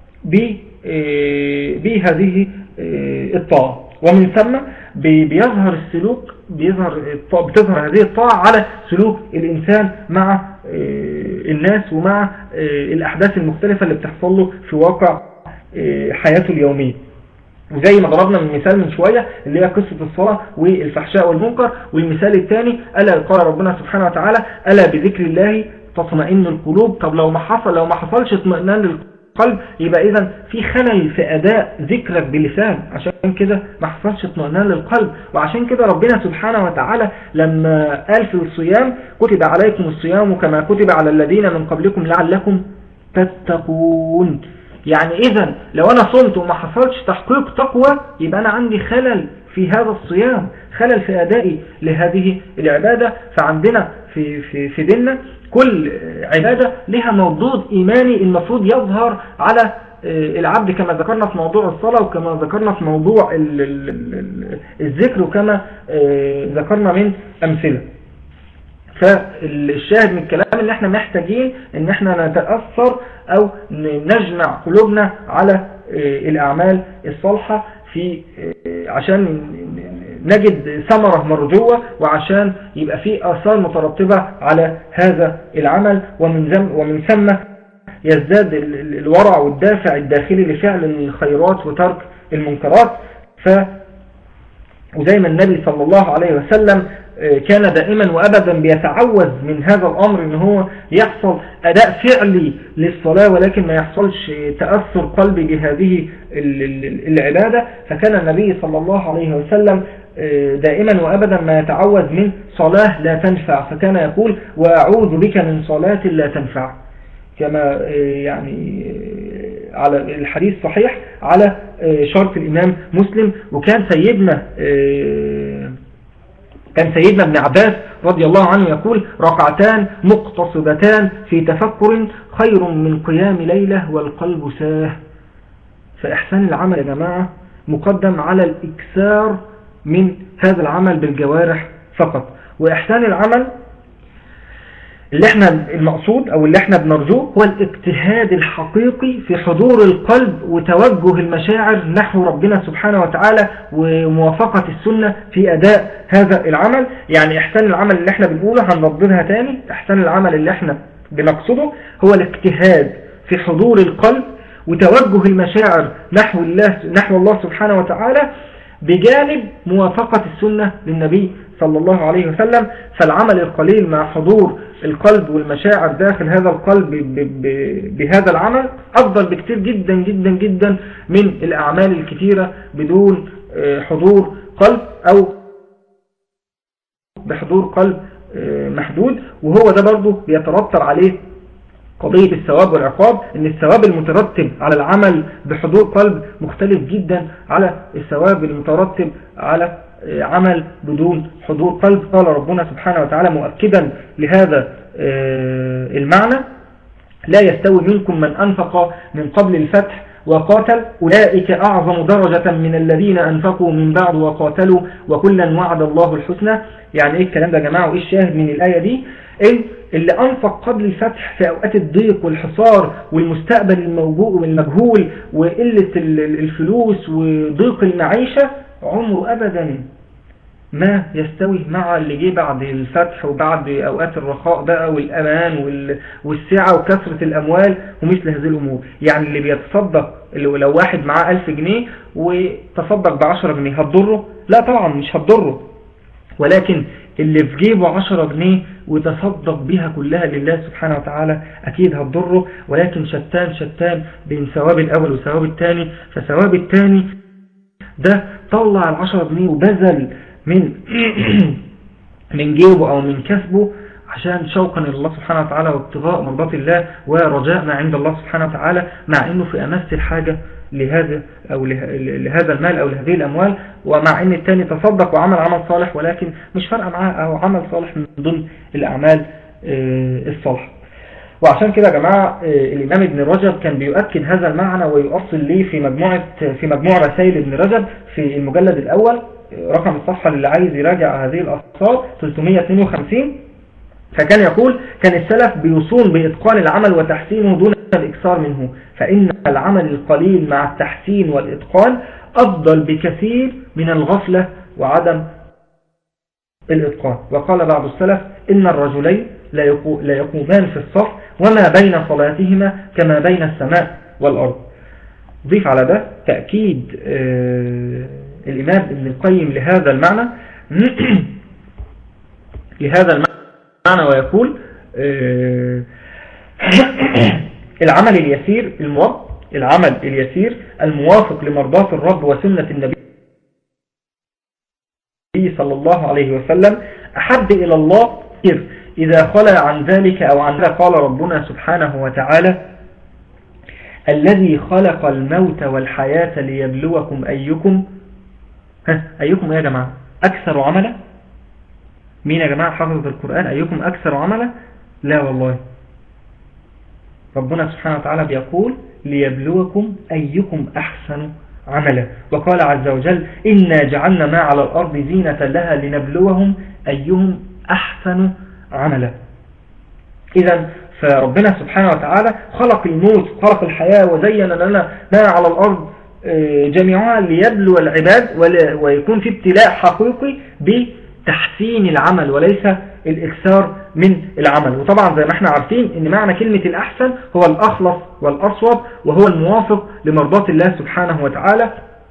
بهذه الطاعة ومن ثم بيظهر السلوك بيظهر بتظهر هذه الطاعة على سلوك الإنسان مع الناس ومع الأحداث المختلفة اللي بتحصل له في واقع حياته اليومية وزي ما ضربنا من مثال من شوية اللي هي قصة الصلاة والفحشاء والمنكر والمثال الثاني ألا قال ربنا سبحانه وتعالى ألا بذكر الله تطمئن القلوب طب لو ما حصل لو ما حصلش اطمئنان للقلب يبقى إذا في خلل في أداء ذكرك بلسان عشان كده ما حصلش اطمئنان للقلب وعشان كده ربنا سبحانه وتعالى لما قال في الصيام كتب عليكم الصيام كما كتب على الذين من قبلكم لعلكم تتقون يعني إذا لو أنا صمت وما حصلش تحقيق تقوى يبقى أنا عندي خلل في هذا الصيام خلل في أدائي لهذه العبادة فعندنا في, في, في ديننا كل عبادة لها مردود إيماني المفروض يظهر على العبد كما ذكرنا في موضوع الصلاة وكما ذكرنا في موضوع الذكر وكما ذكرنا من أمثلة فالشاهد من الكلام ان احنا محتاجين ان احنا نتأثر او نجمع قلوبنا على الاعمال الصالحة في عشان نجد ثمرة مرجوة وعشان يبقى في آثار مترتبة على هذا العمل ومن, ومن ثم يزداد الورع والدافع الداخلي لفعل الخيرات وترك المنكرات ف وزي ما النبي صلى الله عليه وسلم كان دائما وأبدا بيتعوذ من هذا الأمر ان هو يحصل أداء فعلي للصلاة ولكن ما يحصلش تأثر قلبي بهذه العبادة فكان النبي صلى الله عليه وسلم دائما وأبدا ما يتعوذ من صلاة لا تنفع فكان يقول وأعوذ بك من صلاة لا تنفع كما يعني على الحديث صحيح على شرط الإمام مسلم وكان سيدنا كان سيدنا ابن عباس رضي الله عنه يقول ركعتان مقتصدتان في تفكر خير من قيام ليلة والقلب ساه فإحسان العمل يا جماعة مقدم على الإكسار من هذا العمل بالجوارح فقط وإحسان العمل اللي احنا المقصود او اللي احنا بنرجوه هو الاجتهاد الحقيقي في حضور القلب وتوجه المشاعر نحو ربنا سبحانه وتعالى وموافقة السنة في اداء هذا العمل يعني احسان العمل اللي احنا بنقوله هنرددها تاني احسان العمل اللي احنا بنقصده هو الاجتهاد في حضور القلب وتوجه المشاعر نحو الله نحو الله سبحانه وتعالى بجانب موافقة السنة للنبي صلى الله عليه وسلم فالعمل القليل مع حضور القلب والمشاعر داخل هذا القلب بهذا العمل أفضل بكتير جدا جدا جدا من الأعمال الكثيرة بدون حضور قلب أو بحضور قلب محدود وهو ده برضه بيترتب عليه قضية الثواب والعقاب ان الثواب المترتب على العمل بحضور قلب مختلف جدا على الثواب المترتب على عمل بدون حضور قلب قال ربنا سبحانه وتعالى مؤكدا لهذا المعنى لا يستوي منكم من أنفق من قبل الفتح وقاتل أولئك أعظم درجة من الذين أنفقوا من بعد وقاتلوا وكلا وعد الله الحسنى يعني إيه الكلام ده يا جماعة وإيه الشاهد من الآية دي إن اللي أنفق قبل الفتح في أوقات الضيق والحصار والمستقبل الموجود والمجهول وقلة الفلوس وضيق المعيشة عمره أبدا ما يستوي مع اللي جه بعد الفتح وبعد أوقات الرخاء بقى والأمان والسعة وكثرة الأموال ومثل هذه الأمور يعني اللي بيتصدق اللي لو واحد معاه ألف جنيه وتصدق بعشرة جنيه هتضره لا طبعا مش هتضره ولكن اللي في جيبه 10 جنيه وتصدق بها كلها لله سبحانه وتعالى أكيد هتضره ولكن شتان شتان بين ثواب الأول وثواب الثاني فثواب الثاني ده طلع العشرة جنيه وبذل من من جيبه أو من كسبه عشان شوقا إلى الله سبحانه وتعالى وابتغاء مرضات الله ورجاء ما عند الله سبحانه وتعالى مع أنه في أمس الحاجة لهذا أو لهذا المال أو لهذه الأموال ومع أن الثاني تصدق وعمل عمل صالح ولكن مش فارقة معاه أو عمل صالح من ضمن الأعمال الصالحة وعشان كده يا جماعة الإمام ابن رجب كان بيؤكد هذا المعنى ويؤصل ليه في مجموعة في مجموعة رسائل ابن رجب في المجلد الأول رقم الصفحة اللي عايز يراجع هذه الأفصال 352 فكان يقول كان السلف بيصون بإتقان العمل وتحسينه دون الإكثار منه فإن العمل القليل مع التحسين والإتقان أفضل بكثير من الغفلة وعدم الإتقان وقال بعض السلف إن الرجلين لا يقومان في الصف وما بين صلاتهما كما بين السماء والأرض ضيف على ده تأكيد الإمام ابن القيم لهذا المعنى لهذا المعنى ويقول العمل اليسير الموافق العمل اليسير الموافق لمرضاة الرب وسنة النبي صلى الله عليه وسلم أحب إلى الله إذا خلى عن ذلك أو عن ذلك قال ربنا سبحانه وتعالى الذي خلق الموت والحياة ليبلوكم أيكم ها أيكم يا جماعة أكثر عملا مين يا جماعة حفظ القرآن أيكم أكثر عملا لا والله ربنا سبحانه وتعالى بيقول ليبلوكم أيكم أحسن عملا وقال عز وجل إنا جعلنا ما على الأرض زينة لها لنبلوهم أيهم أحسن عملا إذا فربنا سبحانه وتعالى خلق الموت خلق الحياة وزين لنا ما على الأرض جميعا ليبلو العباد ويكون في ابتلاء حقيقي بتحسين العمل وليس الإكثار من العمل وطبعا زي ما احنا عارفين ان معنى كلمة الأحسن هو الأخلص والأصوب وهو الموافق لمرضات الله سبحانه وتعالى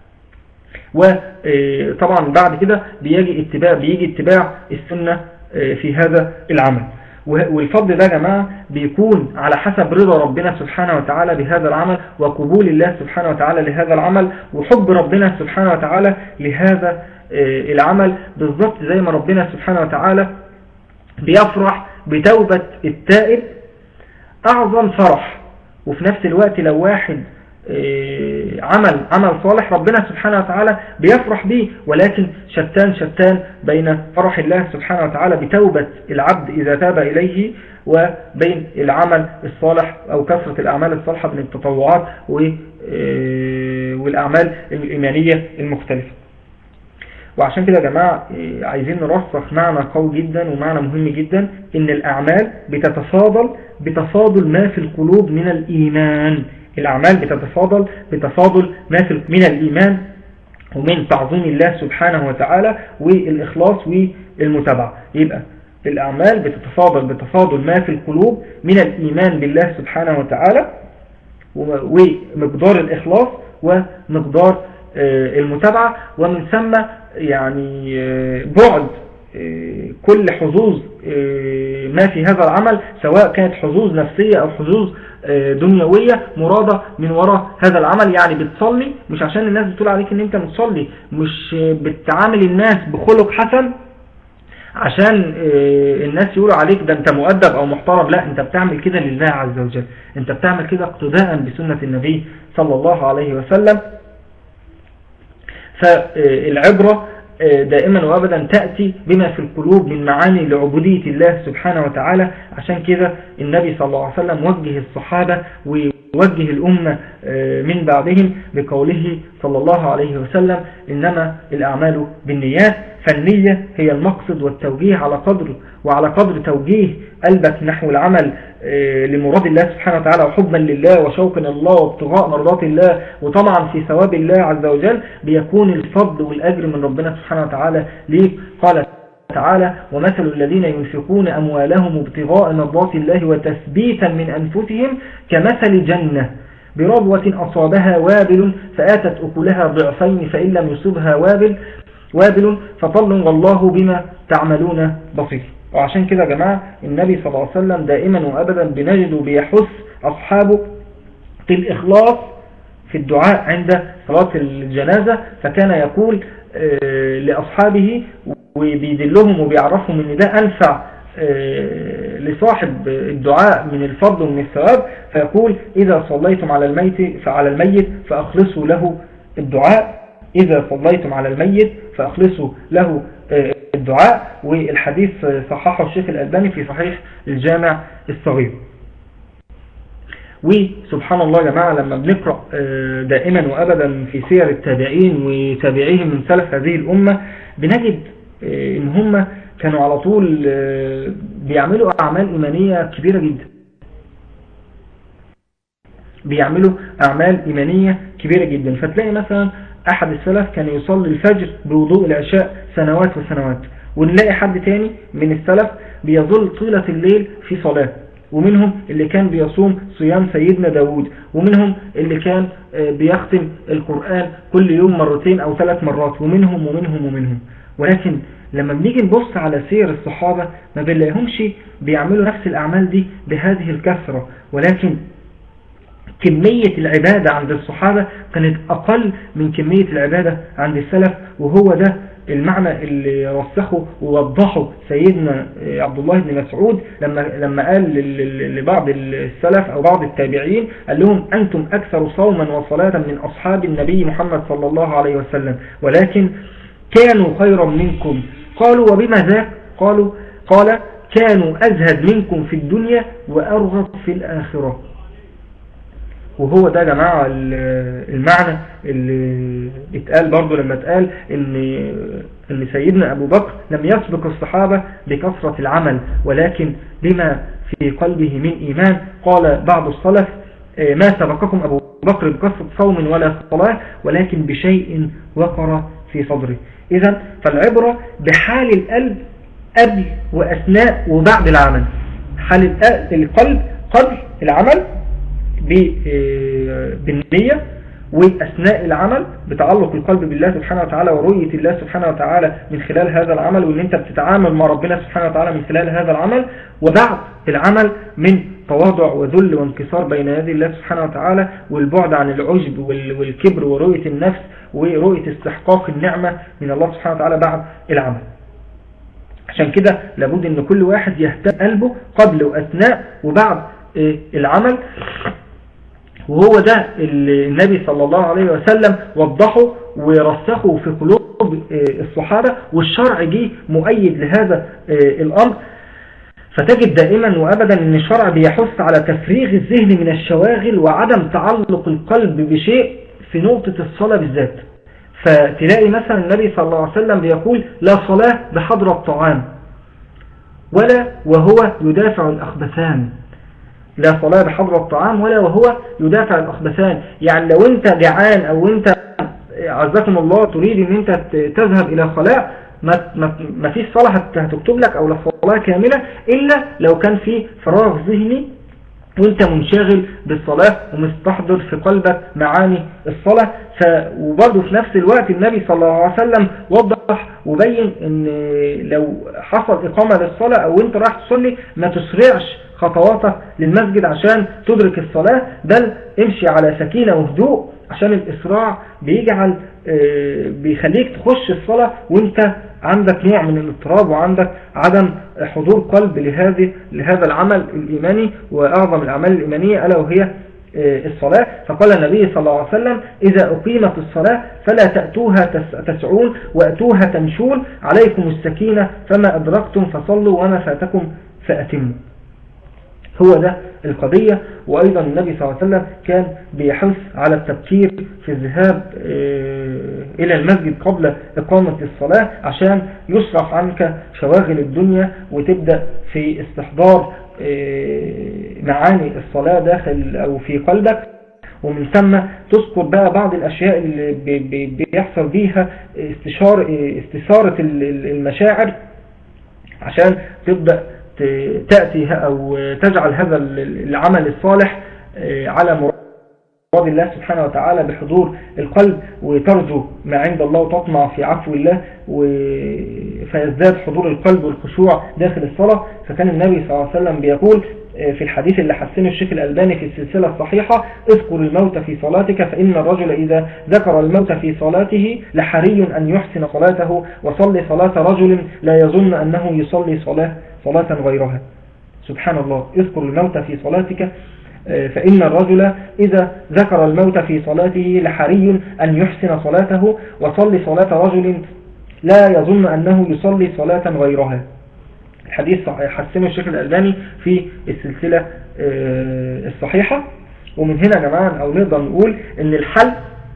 وطبعا بعد كده بيجي اتباع, بيجي اتباع السنة في هذا العمل والفضل ده يا جماعة بيكون على حسب رضا ربنا سبحانه وتعالى بهذا العمل وقبول الله سبحانه وتعالى لهذا العمل وحب ربنا سبحانه وتعالى لهذا العمل بالضبط زي ما ربنا سبحانه وتعالى بيفرح بتوبة التائب أعظم فرح وفي نفس الوقت لو واحد عمل عمل صالح ربنا سبحانه وتعالى بيفرح به ولكن شتان شتان بين فرح الله سبحانه وتعالى بتوبة العبد إذا تاب إليه وبين العمل الصالح أو كثرة الأعمال الصالحة من التطوعات والأعمال الإيمانية المختلفة وعشان كده يا جماعة إيه، عايزين نرسخ معنى قوي جدا ومعنى مهم جدا ان الاعمال بتتفاضل بتفاضل ما في القلوب من الايمان الاعمال بتتفاضل بتفاضل ما في من الايمان ومن تعظيم الله سبحانه وتعالى والاخلاص والمتابعة يبقى الاعمال بتتفاضل بتفاضل ما في القلوب من الايمان بالله سبحانه وتعالى ومقدار الاخلاص ومقدار آه، المتابعة ومن ثم يعني آه، بعد آه، كل حظوظ ما في هذا العمل سواء كانت حظوظ نفسية أو حظوظ دنيوية مرادة من وراء هذا العمل يعني بتصلي مش عشان الناس بتقول عليك ان انت متصلي مش بتعامل الناس بخلق حسن عشان الناس يقولوا عليك ده انت مؤدب او محترم لا انت بتعمل كده لله عز وجل انت بتعمل كده اقتداء بسنة النبي صلى الله عليه وسلم فالعبرة آه، دائما وابدا تأتي بما في القلوب من معاني لعبودية الله سبحانه وتعالى عشان كده النبي صلى الله عليه وسلم وجه الصحابة ووجه الأمة آه، من بعدهم بقوله صلى الله عليه وسلم إنما الأعمال بالنيات فالنية هي المقصد والتوجيه على قدر وعلى قدر توجيه قلبك نحو العمل آه، لمراد الله سبحانه وتعالى وحبا لله وشوقا الله وابتغاء مرضات الله وطمعا في ثواب الله عز وجل بيكون الفضل والأجر من ربنا سبحانه وتعالى ليه قال تعالى ومثل الذين ينفقون أموالهم ابتغاء مرضات الله وتثبيتا من أنفسهم كمثل جنة بربوة أصابها وابل فآتت أكلها ضعفين فإن لم يصبها وابل وابل فطل والله بما تعملون بصير وعشان كده يا جماعة النبي صلى الله عليه وسلم دائما وأبدا بنجده بيحث أصحابه في الإخلاص في الدعاء عند صلاة الجنازة فكان يقول آه، لأصحابه وبيدلهم وبيعرفهم ان ده أنفع آه، لصاحب الدعاء من الفضل ومن الثواب فيقول إذا صليتم على الميت فعلى الميت فأخلصوا له الدعاء إذا صليتم على الميت فأخلصوا له آه، الدعاء والحديث صححه الشيخ الألباني في صحيح الجامع الصغير وسبحان الله يا جماعة لما بنقرأ آه، دائما وأبدا في سير التابعين وتابعيهم من سلف هذه الأمة بنجد آه، إن هم كانوا على طول آه، بيعملوا أعمال إيمانية كبيرة جدا بيعملوا أعمال إيمانية كبيرة جدا فتلاقي مثلا أحد السلف كان يصلي الفجر بوضوء العشاء سنوات وسنوات ونلاقي حد تاني من السلف بيظل طيلة الليل في صلاة ومنهم اللي كان بيصوم صيام سيدنا داود ومنهم اللي كان آه، بيختم القرآن كل يوم مرتين أو ثلاث مرات ومنهم ومنهم ومنهم ولكن لما بنيجي نبص على سير الصحابة ما بنلاقيهمش بيعملوا نفس الأعمال دي بهذه الكثرة ولكن كمية العبادة عند الصحابة كانت أقل من كمية العبادة عند السلف وهو ده المعنى اللي رسخه ووضحه سيدنا عبد الله بن مسعود لما لما قال لبعض السلف أو بعض التابعين قال لهم أنتم أكثر صوما وصلاة من أصحاب النبي محمد صلى الله عليه وسلم ولكن كانوا خيرا منكم قالوا وبما ذاك قالوا قال كانوا أزهد منكم في الدنيا وأرغب في الآخرة وهو ده يا جماعة المعنى اللي اتقال برضو لما اتقال ان, ان سيدنا ابو بكر لم يسبق الصحابة بكثرة العمل ولكن بما في قلبه من ايمان قال بعض الصلف ما سبقكم ابو بكر بكثرة صوم ولا صلاة ولكن بشيء وقر في صدره اذا فالعبرة بحال القلب قبل واثناء وبعد العمل حال القلب قبل العمل آه، بالنية وأثناء العمل بتعلق القلب بالله سبحانه وتعالى ورؤية الله سبحانه وتعالى من خلال هذا العمل وان انت بتتعامل مع ربنا سبحانه وتعالى من خلال هذا العمل وبعد العمل من تواضع وذل وانكسار بين يدي الله سبحانه وتعالى والبعد عن العجب والكبر ورؤية النفس ورؤية استحقاق النعمة من الله سبحانه وتعالى بعد العمل عشان كده لابد ان كل واحد يهتم قلبه قبل واثناء وبعد آه، العمل وهو ده اللي النبي صلى الله عليه وسلم وضحه ورسخه في قلوب آه، الصحابة والشرع جه مؤيد لهذا آه، الأمر فتجد دائما وأبدا أن الشرع بيحث على تفريغ الذهن من الشواغل وعدم تعلق القلب بشيء في نقطة الصلاة بالذات فتلاقي مثلا النبي صلى الله عليه وسلم بيقول لا صلاة بحضر الطعام ولا وهو يدافع الأخبثان لا صلاة بحضر الطعام ولا وهو يدافع الأخبثان يعني لو انت جعان او انت عزكم الله تريد ان انت تذهب الى صلاة ما, ما, ما فيش صلاة هتكتب لك او لا صلاة كاملة الا لو كان في فراغ ذهني وانت منشغل بالصلاة ومستحضر في قلبك معاني الصلاة ف... وبرضه في نفس الوقت النبي صلى الله عليه وسلم وضح وبين ان لو حصل اقامة للصلاة او انت راح تصلي ما تسرعش خطواتك للمسجد عشان تدرك الصلاة بل امشي على سكينة وهدوء عشان الإسراع بيجعل بيخليك تخش الصلاة وانت عندك نوع من الاضطراب وعندك عدم حضور قلب لهذه لهذا العمل الإيماني وأعظم الأعمال الإيمانية ألا وهي الصلاة فقال النبي صلى الله عليه وسلم إذا أقيمت الصلاة فلا تأتوها تسعون وأتوها تمشون عليكم السكينة فما أدركتم فصلوا وما فاتكم فأتموا هو ده القضية وأيضا النبي صلى الله عليه وسلم كان بيحث على التبكير في الذهاب إلى المسجد قبل إقامة الصلاة عشان يصرف عنك شواغل الدنيا وتبدأ في استحضار معاني الصلاة داخل أو في قلبك ومن ثم تذكر بقى بعض الأشياء اللي بيحصل بيها استشار استثارة المشاعر عشان تبدأ تأتي أو تجعل هذا العمل الصالح على مراد الله سبحانه وتعالى بحضور القلب وترجو ما عند الله وتطمع في عفو الله فيزداد حضور القلب والخشوع داخل الصلاة فكان النبي صلى الله عليه وسلم بيقول في الحديث اللي حسنه الشيخ الألباني في السلسلة الصحيحة اذكر الموت في صلاتك فإن الرجل إذا ذكر الموت في صلاته لحري أن يحسن صلاته وصلي صلاة رجل لا يظن أنه يصلي صلاة صلاة غيرها سبحان الله اذكر الموت في صلاتك فإن الرجل إذا ذكر الموت في صلاته لحري أن يحسن صلاته وصلي صلاة رجل لا يظن أنه يصلي صلاة غيرها الحديث حسنه الشيخ الألباني في السلسلة الصحيحة ومن هنا يا جماعة أو نقدر نقول أن الحل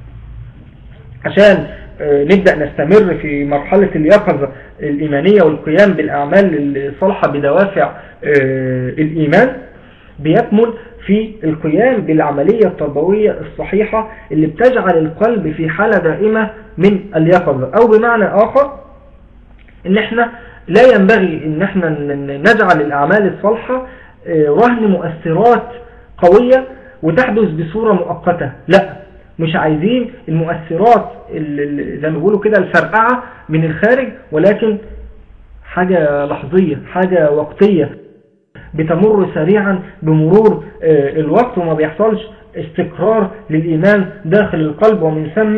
عشان نبدأ نستمر في مرحلة اليقظة الإيمانية والقيام بالأعمال الصالحة بدوافع الإيمان بيكمن في القيام بالعملية التربوية الصحيحة اللي بتجعل القلب في حالة دائمة من اليقظة أو بمعنى آخر ان احنا لا ينبغي ان احنا نجعل الأعمال الصالحة رهن مؤثرات قوية وتحدث بصورة مؤقتة لا مش عايزين المؤثرات زي ما بيقولوا كده الفرقعة من الخارج ولكن حاجة لحظية حاجة وقتية بتمر سريعا بمرور الوقت وما بيحصلش استقرار للإيمان داخل القلب ومن ثم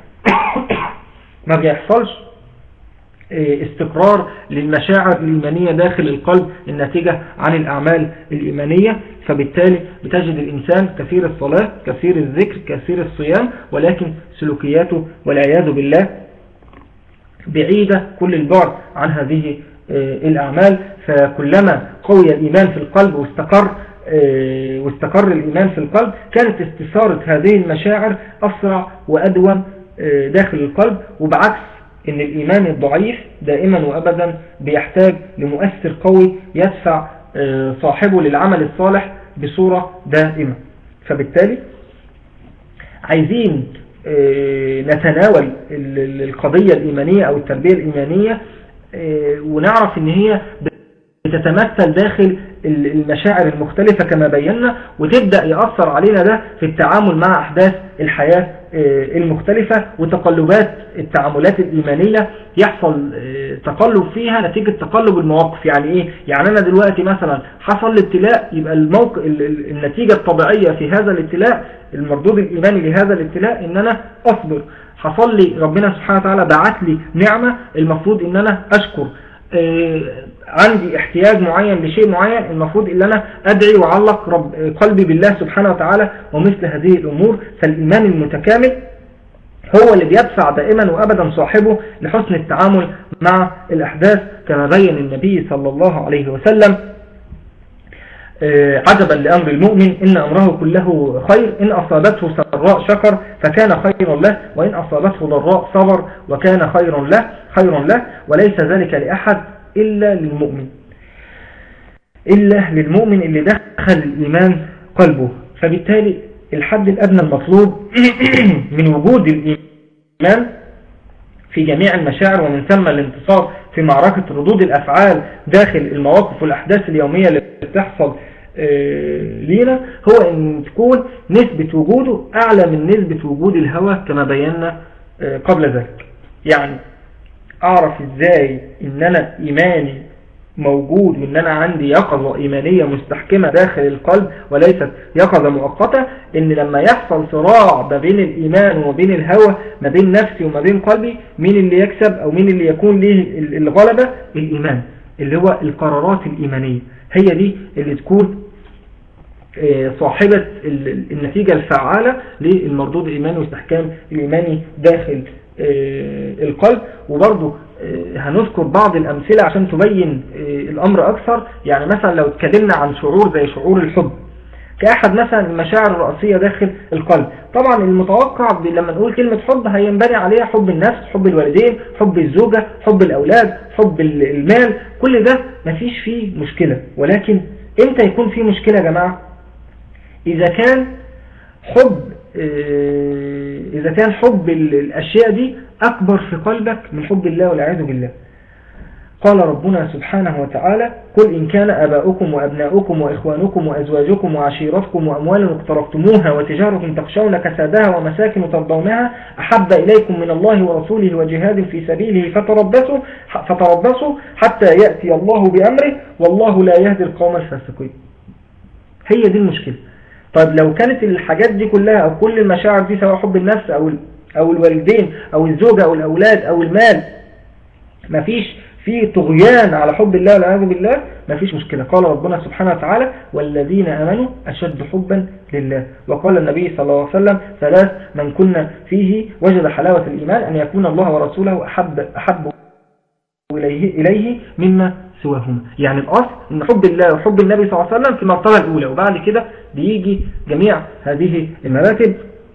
ما بيحصلش استقرار للمشاعر الإيمانية داخل القلب الناتجة عن الأعمال الإيمانية فبالتالي بتجد الإنسان كثير الصلاة كثير الذكر كثير الصيام ولكن سلوكياته والعياذ بالله بعيدة كل البعد عن هذه الأعمال فكلما قوي الإيمان في القلب واستقر واستقر الإيمان في القلب كانت استثارة هذه المشاعر أسرع وأدوم داخل القلب وبعكس ان الايمان الضعيف دائما وابدا بيحتاج لمؤثر قوي يدفع صاحبه للعمل الصالح بصورة دائمة فبالتالي عايزين نتناول القضية الإيمانية أو التربية الإيمانية ونعرف ان هي بتتمثل داخل المشاعر المختلفة كما بينا وتبدأ يأثر علينا ده في التعامل مع أحداث الحياة المختلفة وتقلبات التعاملات الإيمانية يحصل تقلب فيها نتيجة تقلب المواقف يعني إيه؟ يعني أنا دلوقتي مثلا حصل الابتلاء يبقى الموقع النتيجة الطبيعية في هذا الابتلاء المردود الإيماني لهذا الابتلاء إن أنا أصبر حصل لي ربنا سبحانه وتعالى بعت لي نعمة المفروض إن أنا أشكر عندي احتياج معين لشيء معين المفروض ان انا ادعي وعلق رب قلبي بالله سبحانه وتعالى ومثل هذه الامور فالايمان المتكامل هو اللي بيدفع دائما وابدا صاحبه لحسن التعامل مع الاحداث كما بين النبي صلى الله عليه وسلم آه، عجبا لأمر المؤمن إن أمره كله خير إن أصابته سراء شكر فكان خيرا له وإن أصابته ضراء صبر وكان خيرا له خيرا له وليس ذلك لأحد إلا للمؤمن إلا للمؤمن اللي دخل الإيمان قلبه فبالتالي الحد الأدنى المطلوب من وجود الإيمان في جميع المشاعر ومن ثم الانتصار في معركة ردود الأفعال داخل المواقف والأحداث اليومية اللي بتحصل آه، لينا هو أن تكون نسبة وجوده أعلى من نسبة وجود الهوى كما بينا آه، قبل ذلك يعني أعرف إزاي أن أنا إيماني موجود وان انا عندي يقظة ايمانية مستحكمة داخل القلب وليست يقظة مؤقتة ان لما يحصل صراع ما بين الايمان وما بين الهوى ما بين نفسي وما بين قلبي مين اللي يكسب او مين اللي يكون ليه الغلبة الايمان اللي هو القرارات الايمانية هي دي اللي تكون آه، صاحبة النتيجة الفعالة للمردود الإيماني واستحكام الإيماني داخل آه، القلب وبرضه آه، هنذكر بعض الأمثلة عشان تبين آه، الأمر أكثر يعني مثلا لو اتكلمنا عن شعور زي شعور الحب كأحد مثلا المشاعر الرئيسية داخل القلب طبعا المتوقع لما نقول كلمة حب هينبني عليها حب النفس حب الوالدين حب الزوجة حب الأولاد حب المال كل ده مفيش فيه مشكلة ولكن امتى يكون فيه مشكلة يا جماعة إذا كان حب آه، إذا كان حب الأشياء دي أكبر في قلبك من حب الله والعياذ بالله قال ربنا سبحانه وتعالى قل إن كان أباؤكم وأبناؤكم وإخوانكم وأزواجكم وعشيرتكم وأموال اقترفتموها وتجارة تخشون كسادها ومساكن ترضونها أحب إليكم من الله ورسوله وجهاد في سبيله فتربصوا, فتربصوا حتى يأتي الله بأمره والله لا يهدي القوم الفاسقين هي دي المشكلة طيب لو كانت الحاجات دي كلها أو كل المشاعر دي سواء حب النفس أو أو الوالدين أو الزوجة أو الأولاد أو المال مفيش في طغيان على حب الله والعياذ بالله مفيش مشكلة قال ربنا سبحانه وتعالى والذين آمنوا أشد حبا لله وقال النبي صلى الله عليه وسلم ثلاث من كنا فيه وجد حلاوة الإيمان أن يكون الله ورسوله أحب, أحب إليه, إليه مما سواهما يعني الأصل أن حب الله وحب النبي صلى الله عليه وسلم في المرتبة الأولى وبعد كده بيجي جميع هذه المراتب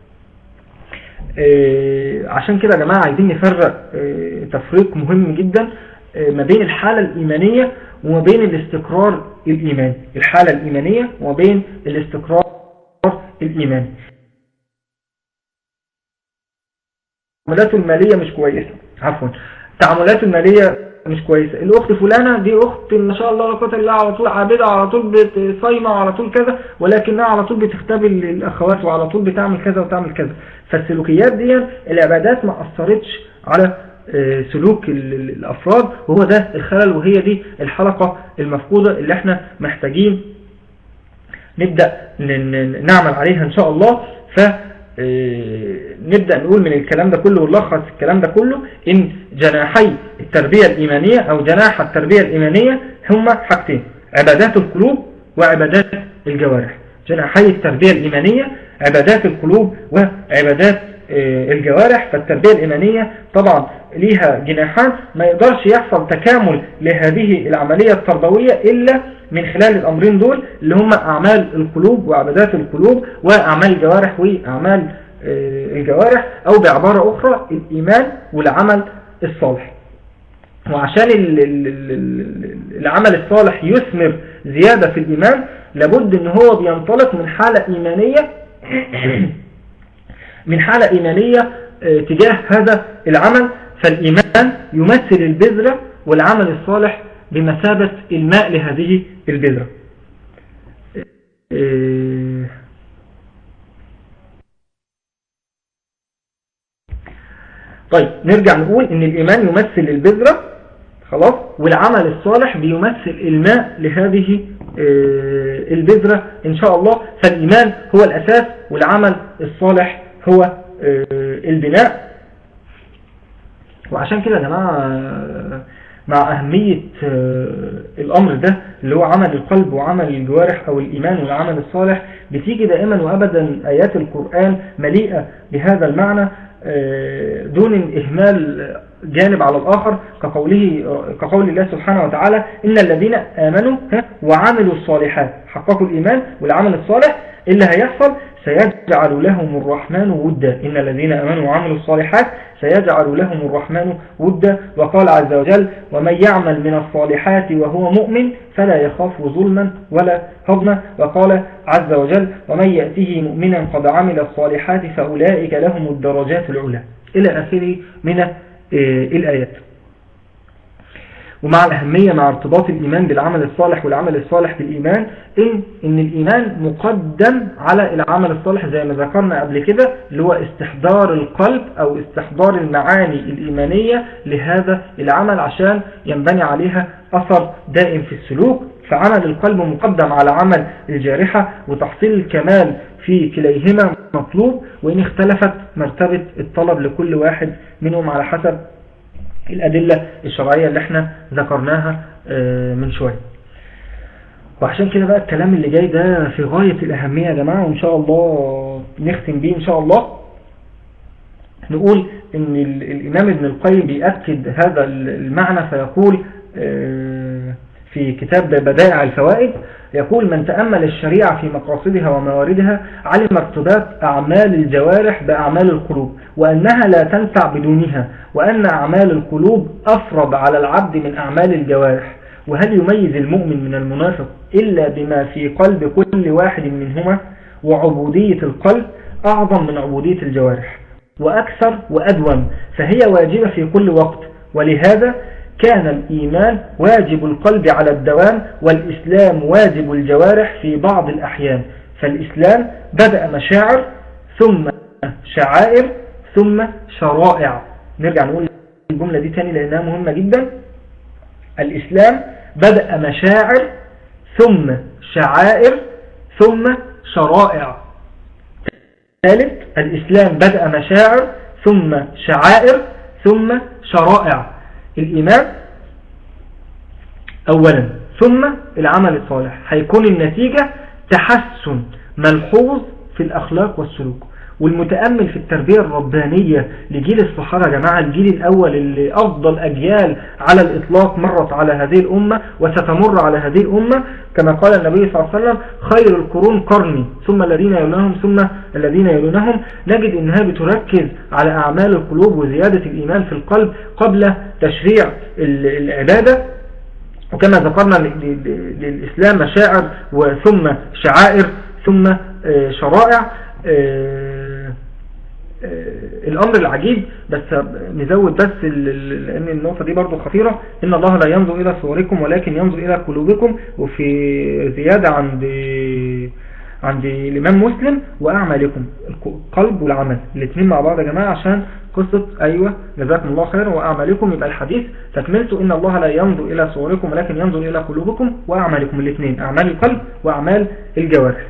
آه، عشان كده يا جماعة عايزين نفرق آه، تفريق مهم جدا آه، ما بين الحالة الإيمانية وما بين الاستقرار الإيماني الحالة الإيمانية وما بين الاستقرار الإيماني التعاملات المالية مش كويسة عفوا التعاملات المالية مش كويسة الاخت فلانة دي اخت ما شاء الله لا قوه الا على طول عابدة على طول صايمة وعلى طول كذا ولكنها على طول بتختبي الاخوات وعلى طول بتعمل كذا وتعمل كذا فالسلوكيات دي العبادات ما اثرتش على آه، سلوك الافراد وهو ده الخلل وهي دي الحلقة المفقودة اللي احنا محتاجين نبدأ نعمل عليها ان شاء الله ف آه، نبدأ نقول من الكلام ده كله ونلخص الكلام ده كله ان جناحي التربية الإيمانية أو جناح التربية الإيمانية هما حاجتين عبادات القلوب وعبادات الجوارح جناحي التربية الإيمانية عبادات القلوب وعبادات آه، الجوارح فالتربية الإيمانية طبعا ليها جناحات ما يقدرش يحصل تكامل لهذه العملية التربوية إلا من خلال الأمرين دول اللي هم أعمال القلوب وعبادات القلوب وأعمال الجوارح وأعمال آه، الجوارح أو بعبارة أخرى الإيمان والعمل الصالح وعشان العمل الصالح يثمر زيادة في الإيمان لابد ان هو بينطلق من حالة إيمانية من حالة إيمانية آه، تجاه هذا العمل فالإيمان يمثل البذرة والعمل الصالح بمثابة الماء لهذه البذرة آه، طيب نرجع نقول ان الإيمان يمثل البذرة خلاص والعمل الصالح بيمثل الماء لهذه آه، البذرة إن شاء الله فالإيمان هو الأساس والعمل الصالح هو آه، البناء وعشان كده يا جماعة مع أهمية آه، الأمر ده اللي هو عمل القلب وعمل الجوارح أو الإيمان والعمل الصالح بتيجي دائما وأبدا آيات القرآن مليئة بهذا المعنى دون إهمال جانب على الآخر كقوله كقول الله سبحانه وتعالى إن الذين آمنوا وعملوا الصالحات حققوا الإيمان والعمل الصالح إلا هيحصل سيجعل لهم الرحمن ودا إن الذين أمنوا وعملوا الصالحات سيجعل لهم الرحمن ودا وقال عز وجل ومن يعمل من الصالحات وهو مؤمن فلا يخاف ظلما ولا هضما وقال عز وجل ومن يأته مؤمنا قد عمل الصالحات فأولئك لهم الدرجات العلى إلى آخره من آه، الآيات ومع الأهمية مع ارتباط الإيمان بالعمل الصالح والعمل الصالح بالإيمان إن, إن الإيمان مقدم على العمل الصالح زي ما ذكرنا قبل كده اللي هو استحضار القلب أو استحضار المعاني الإيمانية لهذا العمل عشان ينبني عليها أثر دائم في السلوك فعمل القلب مقدم على عمل الجارحة وتحصيل الكمال في كليهما مطلوب وإن اختلفت مرتبة الطلب لكل واحد منهم على حسب الأدلة الشرعية اللي احنا ذكرناها آه، من شوية وعشان كده بقى الكلام اللي جاي ده في غاية الأهمية يا جماعة وإن شاء الله نختم بيه إن شاء الله نقول إن الإمام ابن القيم بيأكد هذا المعنى فيقول آه، في كتاب بدائع الفوائد يقول من تأمل الشريعة في مقاصدها ومواردها علم ارتباط أعمال الجوارح بأعمال القلوب وأنها لا تنفع بدونها وأن أعمال القلوب أفرض على العبد من أعمال الجوارح وهل يميز المؤمن من المنافق إلا بما في قلب كل واحد منهما وعبودية القلب أعظم من عبودية الجوارح وأكثر وأدوم فهي واجبة في كل وقت ولهذا كان الإيمان واجب القلب على الدوام والإسلام واجب الجوارح في بعض الأحيان فالإسلام بدأ مشاعر ثم شعائر ثم شرائع نرجع نقول الجملة دي تاني لأنها مهمة جدا الإسلام بدأ مشاعر ثم شعائر ثم شرائع ثالث الإسلام بدأ مشاعر ثم شعائر ثم شرائع الإيمان أولا ثم العمل الصالح هيكون النتيجة تحسن ملحوظ في الأخلاق والسلوك والمتأمل في التربية الربانية لجيل الصحابة يا جماعة الجيل الأول اللي أفضل أجيال على الإطلاق مرت على هذه الأمة وستمر على هذه الأمة كما قال النبي صلى الله عليه وسلم خير القرون قرني ثم الذين يلونهم ثم الذين يلونهم نجد أنها بتركز على أعمال القلوب وزيادة الإيمان في القلب قبل تشريع العبادة وكما ذكرنا للإسلام مشاعر وثم شعائر ثم آه، شرائع آه، آه، الامر العجيب بس نزود بس لان النقطة دي برضو خطيرة ان الله لا ينظر الى صوركم ولكن ينظر الى قلوبكم وفي زيادة عند عند الامام مسلم واعمالكم القلب والعمل الاثنين مع بعض يا جماعة عشان قصة ايوه جزاكم الله خير واعمالكم يبقى الحديث تكملته ان الله لا ينظر الى صوركم ولكن ينظر الى قلوبكم واعمالكم الاثنين اعمال القلب واعمال الجوارح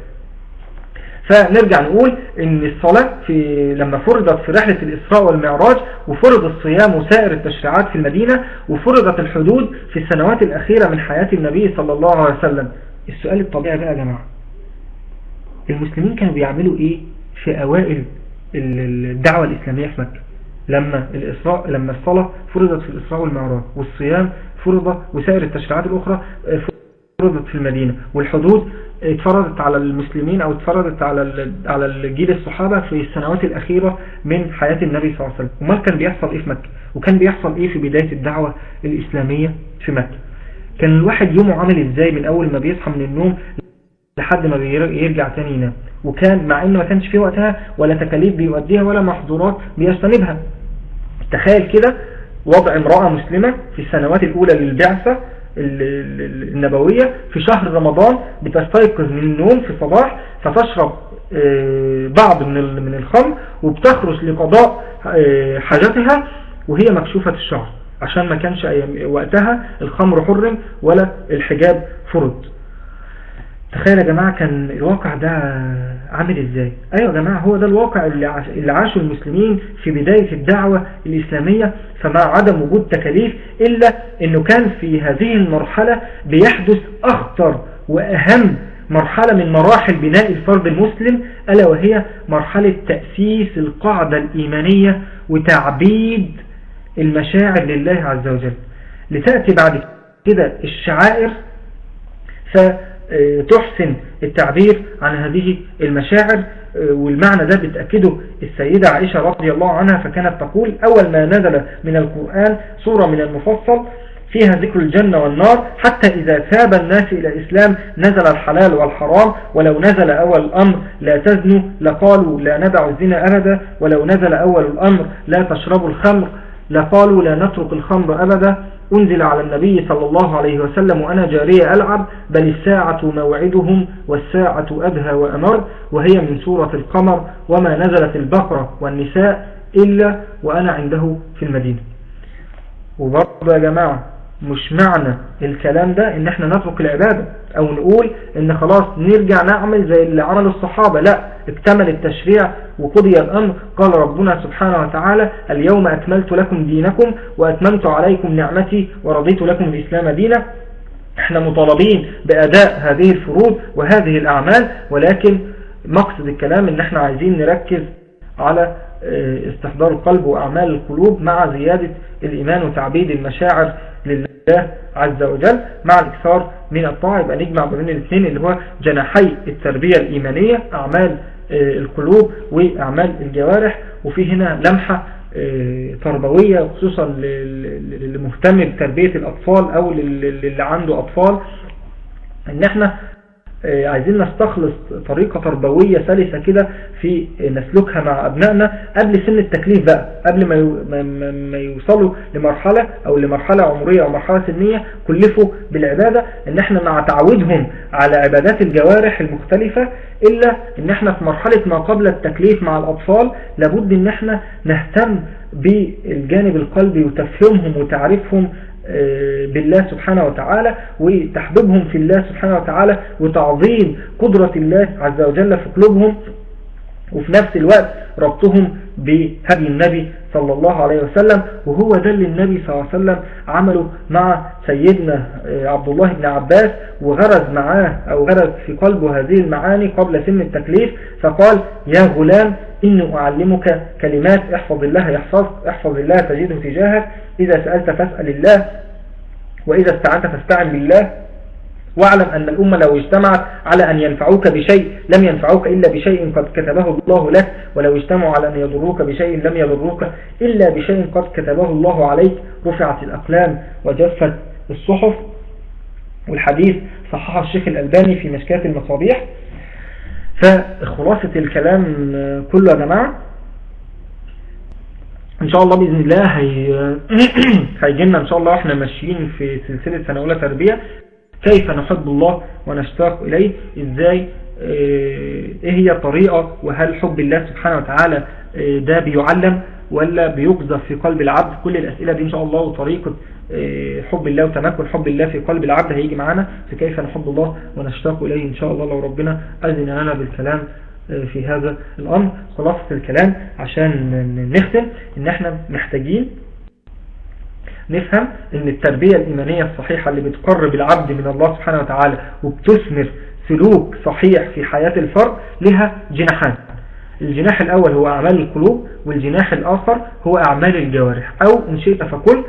فنرجع نقول ان الصلاة في لما فرضت في رحلة الإسراء والمعراج وفرض الصيام وسائر التشريعات في المدينة وفرضت الحدود في السنوات الأخيرة من حياة النبي صلى الله عليه وسلم السؤال الطبيعي بقى يا جماعة المسلمين كانوا بيعملوا ايه في اوائل الدعوة الإسلامية في مكة لما الإسراء لما الصلاة فرضت في الإسراء والمعراج والصيام فرض وسائر التشريعات الأخرى فرضت في المدينة والحدود اتفرضت على المسلمين او اتفرضت على على الجيل الصحابة في السنوات الاخيرة من حياة النبي صلى الله عليه وسلم وما كان بيحصل ايه في مكة وكان بيحصل ايه في بداية الدعوة الاسلامية في مكة كان الواحد يومه عامل ازاي من اول ما بيصحى من النوم لحد ما يرجع تاني ينام وكان مع انه ما كانش فيه وقتها ولا تكاليف بيؤديها ولا محظورات بيجتنبها تخيل كده وضع امرأة مسلمة في السنوات الاولى للبعثة النبوية في شهر رمضان بتستيقظ من النوم في الصباح فتشرب آه، بعض من الخمر وبتخرج لقضاء آه، حاجتها وهي مكشوفة الشعر عشان ما كانش وقتها الخمر حرم ولا الحجاب فرض تخيل يا جماعة كان الواقع ده عامل ازاي ايوه يا جماعة هو ده الواقع اللي عاشه المسلمين في بداية الدعوة الاسلامية فمع عدم وجود تكاليف الا انه كان في هذه المرحلة بيحدث اخطر واهم مرحلة من مراحل بناء الفرد المسلم ألا وهي مرحلة تأسيس القاعدة الإيمانية وتعبيد المشاعر لله عز وجل لتأتي بعد كده الشعائر فتحسن التعبير عن هذه المشاعر والمعنى ده بتأكده السيدة عائشة رضي الله عنها فكانت تقول أول ما نزل من القرآن سورة من المفصل فيها ذكر الجنة والنار حتى إذا تاب الناس إلى الإسلام نزل الحلال والحرام ولو نزل أول الأمر لا تزنوا لقالوا لا ندع الزنا أبدا ولو نزل أول الأمر لا تشربوا الخمر لقالوا لا نترك الخمر أبدا أنزل على النبي صلى الله عليه وسلم وأنا جارية ألعب بل الساعة موعدهم والساعة أدهى وأمر وهي من سورة القمر وما نزلت البقرة والنساء إلا وأنا عنده في المدينة وبرضه يا جماعة مش معنى الكلام ده ان احنا نترك العبادة او نقول ان خلاص نرجع نعمل زي اللي عمل الصحابة لا اكتمل التشريع وقضي الامر قال ربنا سبحانه وتعالى اليوم اكملت لكم دينكم واتممت عليكم نعمتي ورضيت لكم الاسلام دينا احنا مطالبين باداء هذه الفروض وهذه الاعمال ولكن مقصد الكلام ان احنا عايزين نركز على استحضار القلب واعمال القلوب مع زيادة الايمان وتعبيد المشاعر لله عز وجل مع الاكثار من الطاعة يبقى نجمع بين الاثنين اللي هو جناحي التربية الإيمانية أعمال القلوب وأعمال الجوارح وفي هنا لمحة تربوية خصوصا للمهتم بتربية الأطفال أو للي عنده أطفال ان احنا عايزين نستخلص طريقة تربوية سلسة كده في نسلكها مع أبنائنا قبل سن التكليف بقى قبل ما ما يوصلوا لمرحلة أو لمرحلة عمرية أو مرحلة سنية كلفوا بالعبادة إن احنا مع تعودهم على عبادات الجوارح المختلفة إلا إن احنا في مرحلة ما قبل التكليف مع الأطفال لابد إن احنا نهتم بالجانب القلبي وتفهمهم وتعريفهم بالله سبحانه وتعالى وتحببهم في الله سبحانه وتعالى وتعظيم قدرة الله عز وجل في قلوبهم وفي نفس الوقت ربطهم بهدي النبي صلى الله عليه وسلم وهو ده اللي النبي صلى الله عليه وسلم عمله مع سيدنا عبد الله بن عباس وغرز معاه أو غرز في قلبه هذه المعاني قبل سن التكليف فقال يا غلام إني أعلمك كلمات احفظ الله يحفظ احفظ الله تجده تجاهك إذا سألت فاسأل الله وإذا استعنت فاستعن بالله واعلم أن الأمة لو اجتمعت على أن ينفعوك بشيء لم ينفعوك إلا بشيء قد كتبه الله لك ولو اجتمعوا على أن يضروك بشيء لم يضروك إلا بشيء قد كتبه الله عليك رفعت الأقلام وجفت الصحف والحديث صححه الشيخ الألباني في مشكات المصابيح فخلاصة الكلام كله يا جماعة ان شاء الله باذن الله هي... هيجي لنا ان شاء الله احنا ماشيين في سلسله سنه اولى تربيه كيف نحب الله ونشتاق اليه ازاي ايه هي طريقه وهل حب الله سبحانه وتعالى ده بيعلم ولا بيقذف في قلب العبد كل الاسئله دي ان شاء الله وطريقه حب الله وتمكن حب الله في قلب العبد هيجي معانا في كيف نحب الله ونشتاق اليه ان شاء الله لو ربنا اذن لنا بالكلام في هذا الأمر خلاصة الكلام عشان نختم ان احنا محتاجين نفهم ان التربية الإيمانية الصحيحة اللي بتقرب العبد من الله سبحانه وتعالى وبتثمر سلوك صحيح في حياة الفرد لها جناحان الجناح الأول هو أعمال القلوب والجناح الآخر هو أعمال الجوارح أو إن شئت فكل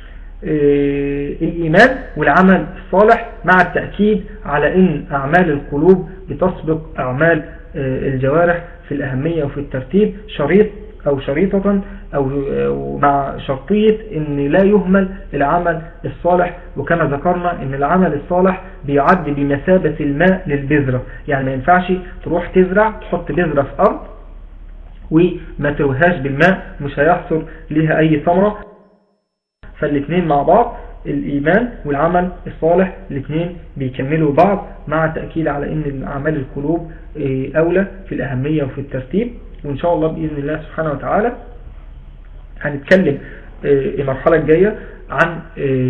الإيمان والعمل الصالح مع التأكيد على أن أعمال القلوب بتسبق أعمال الجوارح في الأهمية وفي الترتيب شريط أو شريطة أو مع شرطية أن لا يهمل العمل الصالح وكما ذكرنا أن العمل الصالح بيعد بمثابة الماء للبذرة يعني ما ينفعش تروح تزرع تحط بذرة في أرض وما تروهاش بالماء مش هيحصل لها أي ثمرة فالاثنين مع بعض الإيمان والعمل الصالح الاثنين بيكملوا بعض مع التأكيد على أن أعمال القلوب أولى في الأهمية وفي الترتيب وإن شاء الله بإذن الله سبحانه وتعالى هنتكلم المرحلة الجاية عن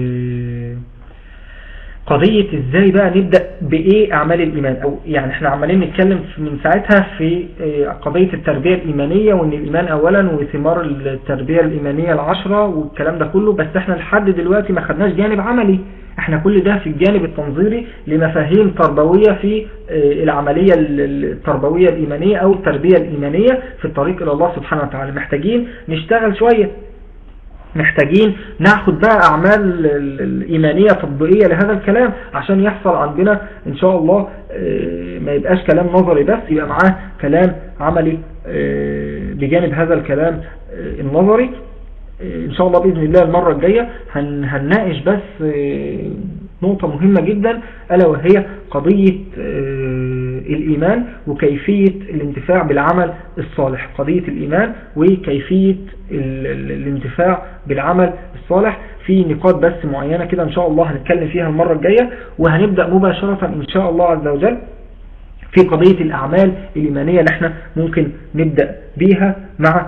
قضية ازاي بقى نبدأ بايه اعمال الايمان او يعني احنا عمالين نتكلم من ساعتها في قضية التربية الايمانية وان الايمان اولا وثمار التربية الايمانية العشرة والكلام ده كله بس احنا لحد دلوقتي ما خدناش جانب عملي احنا كل ده في الجانب التنظيري لمفاهيم تربوية في العملية التربوية الايمانية او التربية الايمانية في الطريق الى الله سبحانه وتعالى محتاجين نشتغل شوية محتاجين ناخد بقى أعمال الإيمانية تطبيقية لهذا الكلام عشان يحصل عندنا إن شاء الله ما يبقاش كلام نظري بس يبقى معاه كلام عملي بجانب هذا الكلام النظري إن شاء الله بإذن الله المرة الجاية هنناقش بس نقطة مهمة جدا ألا وهي قضية الإيمان وكيفية الانتفاع بالعمل الصالح قضية الإيمان وكيفية الانتفاع بالعمل الصالح في نقاط بس معينة كده إن شاء الله هنتكلم فيها المرة الجاية وهنبدأ مباشرة إن شاء الله عز وجل في قضية الأعمال الإيمانية اللي احنا ممكن نبدأ بيها مع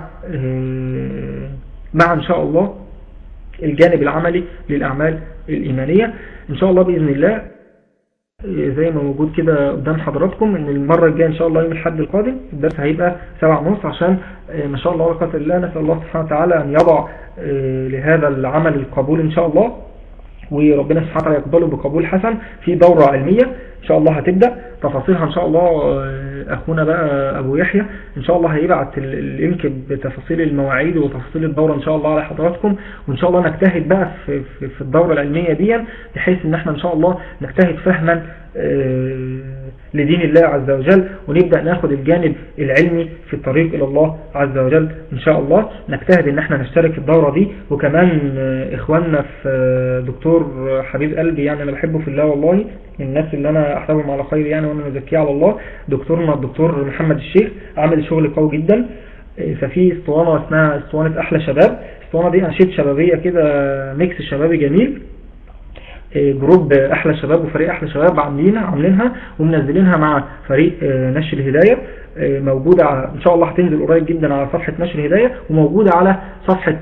مع إن شاء الله الجانب العملي للأعمال الإيمانية إن شاء الله بإذن الله زي ما موجود كده قدام حضراتكم ان المرة الجاية ان شاء الله يوم الحد القادم الدرس هيبقى سبع ونص عشان ما شاء الله وقت الله نسأل الله سبحانه وتعالى ان يضع لهذا العمل القبول ان شاء الله وربنا سبحانه وتعالى يقبله بقبول حسن في دورة علمية ان شاء الله هتبدأ تفاصيلها ان شاء الله اخونا بقى ابو يحيى ان شاء الله هيبعت اللينك بتفاصيل المواعيد وتفاصيل الدورة ان شاء الله على حضراتكم وان شاء الله نجتهد بقى في, في, في الدورة العلمية دي بحيث ان احنا ان شاء الله نجتهد فهما لدين الله عز وجل ونبدأ ناخد الجانب العلمي في الطريق إلى الله عز وجل إن شاء الله نجتهد إن احنا نشترك الدورة دي وكمان إخواننا في دكتور حبيب قلبي يعني أنا بحبه في الله والله من الناس اللي أنا أحسبهم على خير يعني وأنا مزكيه على الله دكتورنا الدكتور محمد الشيخ عمل شغل قوي جدا ففي اسطوانة اسمها اسطوانة أحلى شباب الاسطوانة دي أنشيط شبابية كده ميكس شبابي جميل جروب احلى شباب وفريق احلى شباب عاملينها عاملينها ومنزلينها مع فريق نشر الهداية موجودة ان شاء الله هتنزل قريب جدا على صفحة نشر الهداية وموجودة على صفحة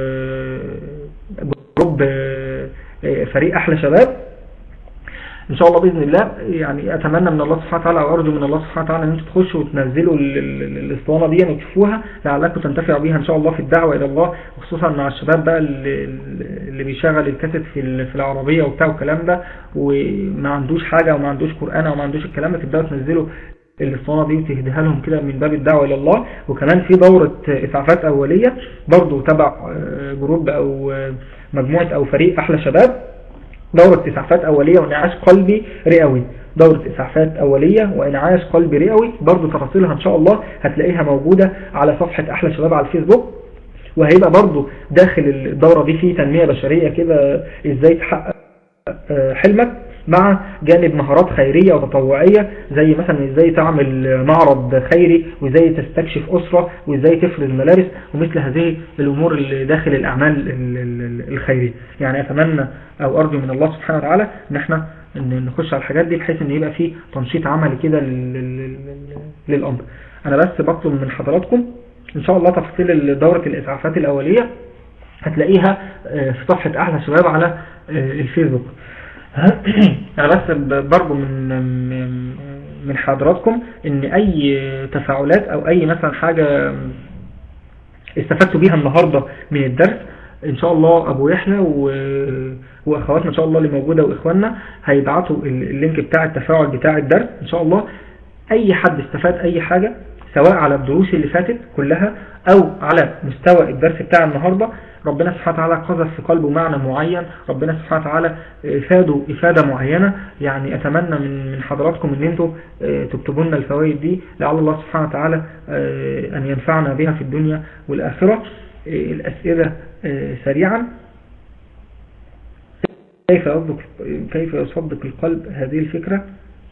جروب فريق احلى شباب ان شاء الله باذن الله يعني اتمنى من الله سبحانه وتعالى او ارجو من الله سبحانه وتعالى ان انتم تخشوا وتنزلوا الاسطوانه دي وتشوفوها لعلكم تنتفعوا بيها ان شاء الله في الدعوه الى الله وخصوصا مع الشباب بقى اللي, اللي بيشغل الكاسيت في في العربيه وبتاع والكلام ده وما عندوش حاجه وما عندوش قران وما عندوش الكلام ده تبداوا تنزلوا الاسطوانه دي وتهديها لهم كده من باب الدعوه الى الله وكمان في دوره اسعافات اوليه برضو تبع جروب او مجموعه او فريق احلى شباب دورة إسعافات أولية وإنعاش قلبي رئوي دورة إسعافات أولية وإنعاش قلبي رئوي برضو تفاصيلها إن شاء الله هتلاقيها موجودة على صفحة أحلى شباب على الفيسبوك وهيبقى برضو داخل الدورة دي فيه تنمية بشرية كده إزاي تحقق حلمك مع جانب مهارات خيرية وتطوعية زي مثلا ازاي تعمل معرض خيري وازاي تستكشف أسرة وازاي تفرز ملابس ومثل هذه الأمور اللي داخل الأعمال الخيرية يعني أتمنى أو أرجو من الله سبحانه وتعالى ان احنا نخش على الحاجات دي بحيث ان يبقى في تنشيط عملي كده للأمر أنا بس بطلب من حضراتكم إن شاء الله تفصيل دورة الإسعافات الأولية هتلاقيها في صفحة أحلى شباب على الفيسبوك انا بس برضو من من حضراتكم ان اي تفاعلات او اي مثلا حاجة استفدتوا بيها النهاردة من الدرس ان شاء الله ابو يحيى واخواتنا ان شاء الله اللي موجودة واخواننا هيبعتوا اللينك بتاع التفاعل بتاع الدرس ان شاء الله اي حد استفاد اي حاجة سواء على الدروس اللي فاتت كلها او على مستوى الدرس بتاع النهاردة ربنا سبحانه وتعالى قذف في قلبه معنى معين ربنا سبحانه وتعالى فادوا إفادة معينة يعني أتمنى من من حضراتكم ان انتم تكتبوا لنا الفوائد دي لعل الله سبحانه وتعالى أن ينفعنا بها في الدنيا والآخرة الأسئلة سريعا كيف يصدق كيف يصدق القلب هذه الفكرة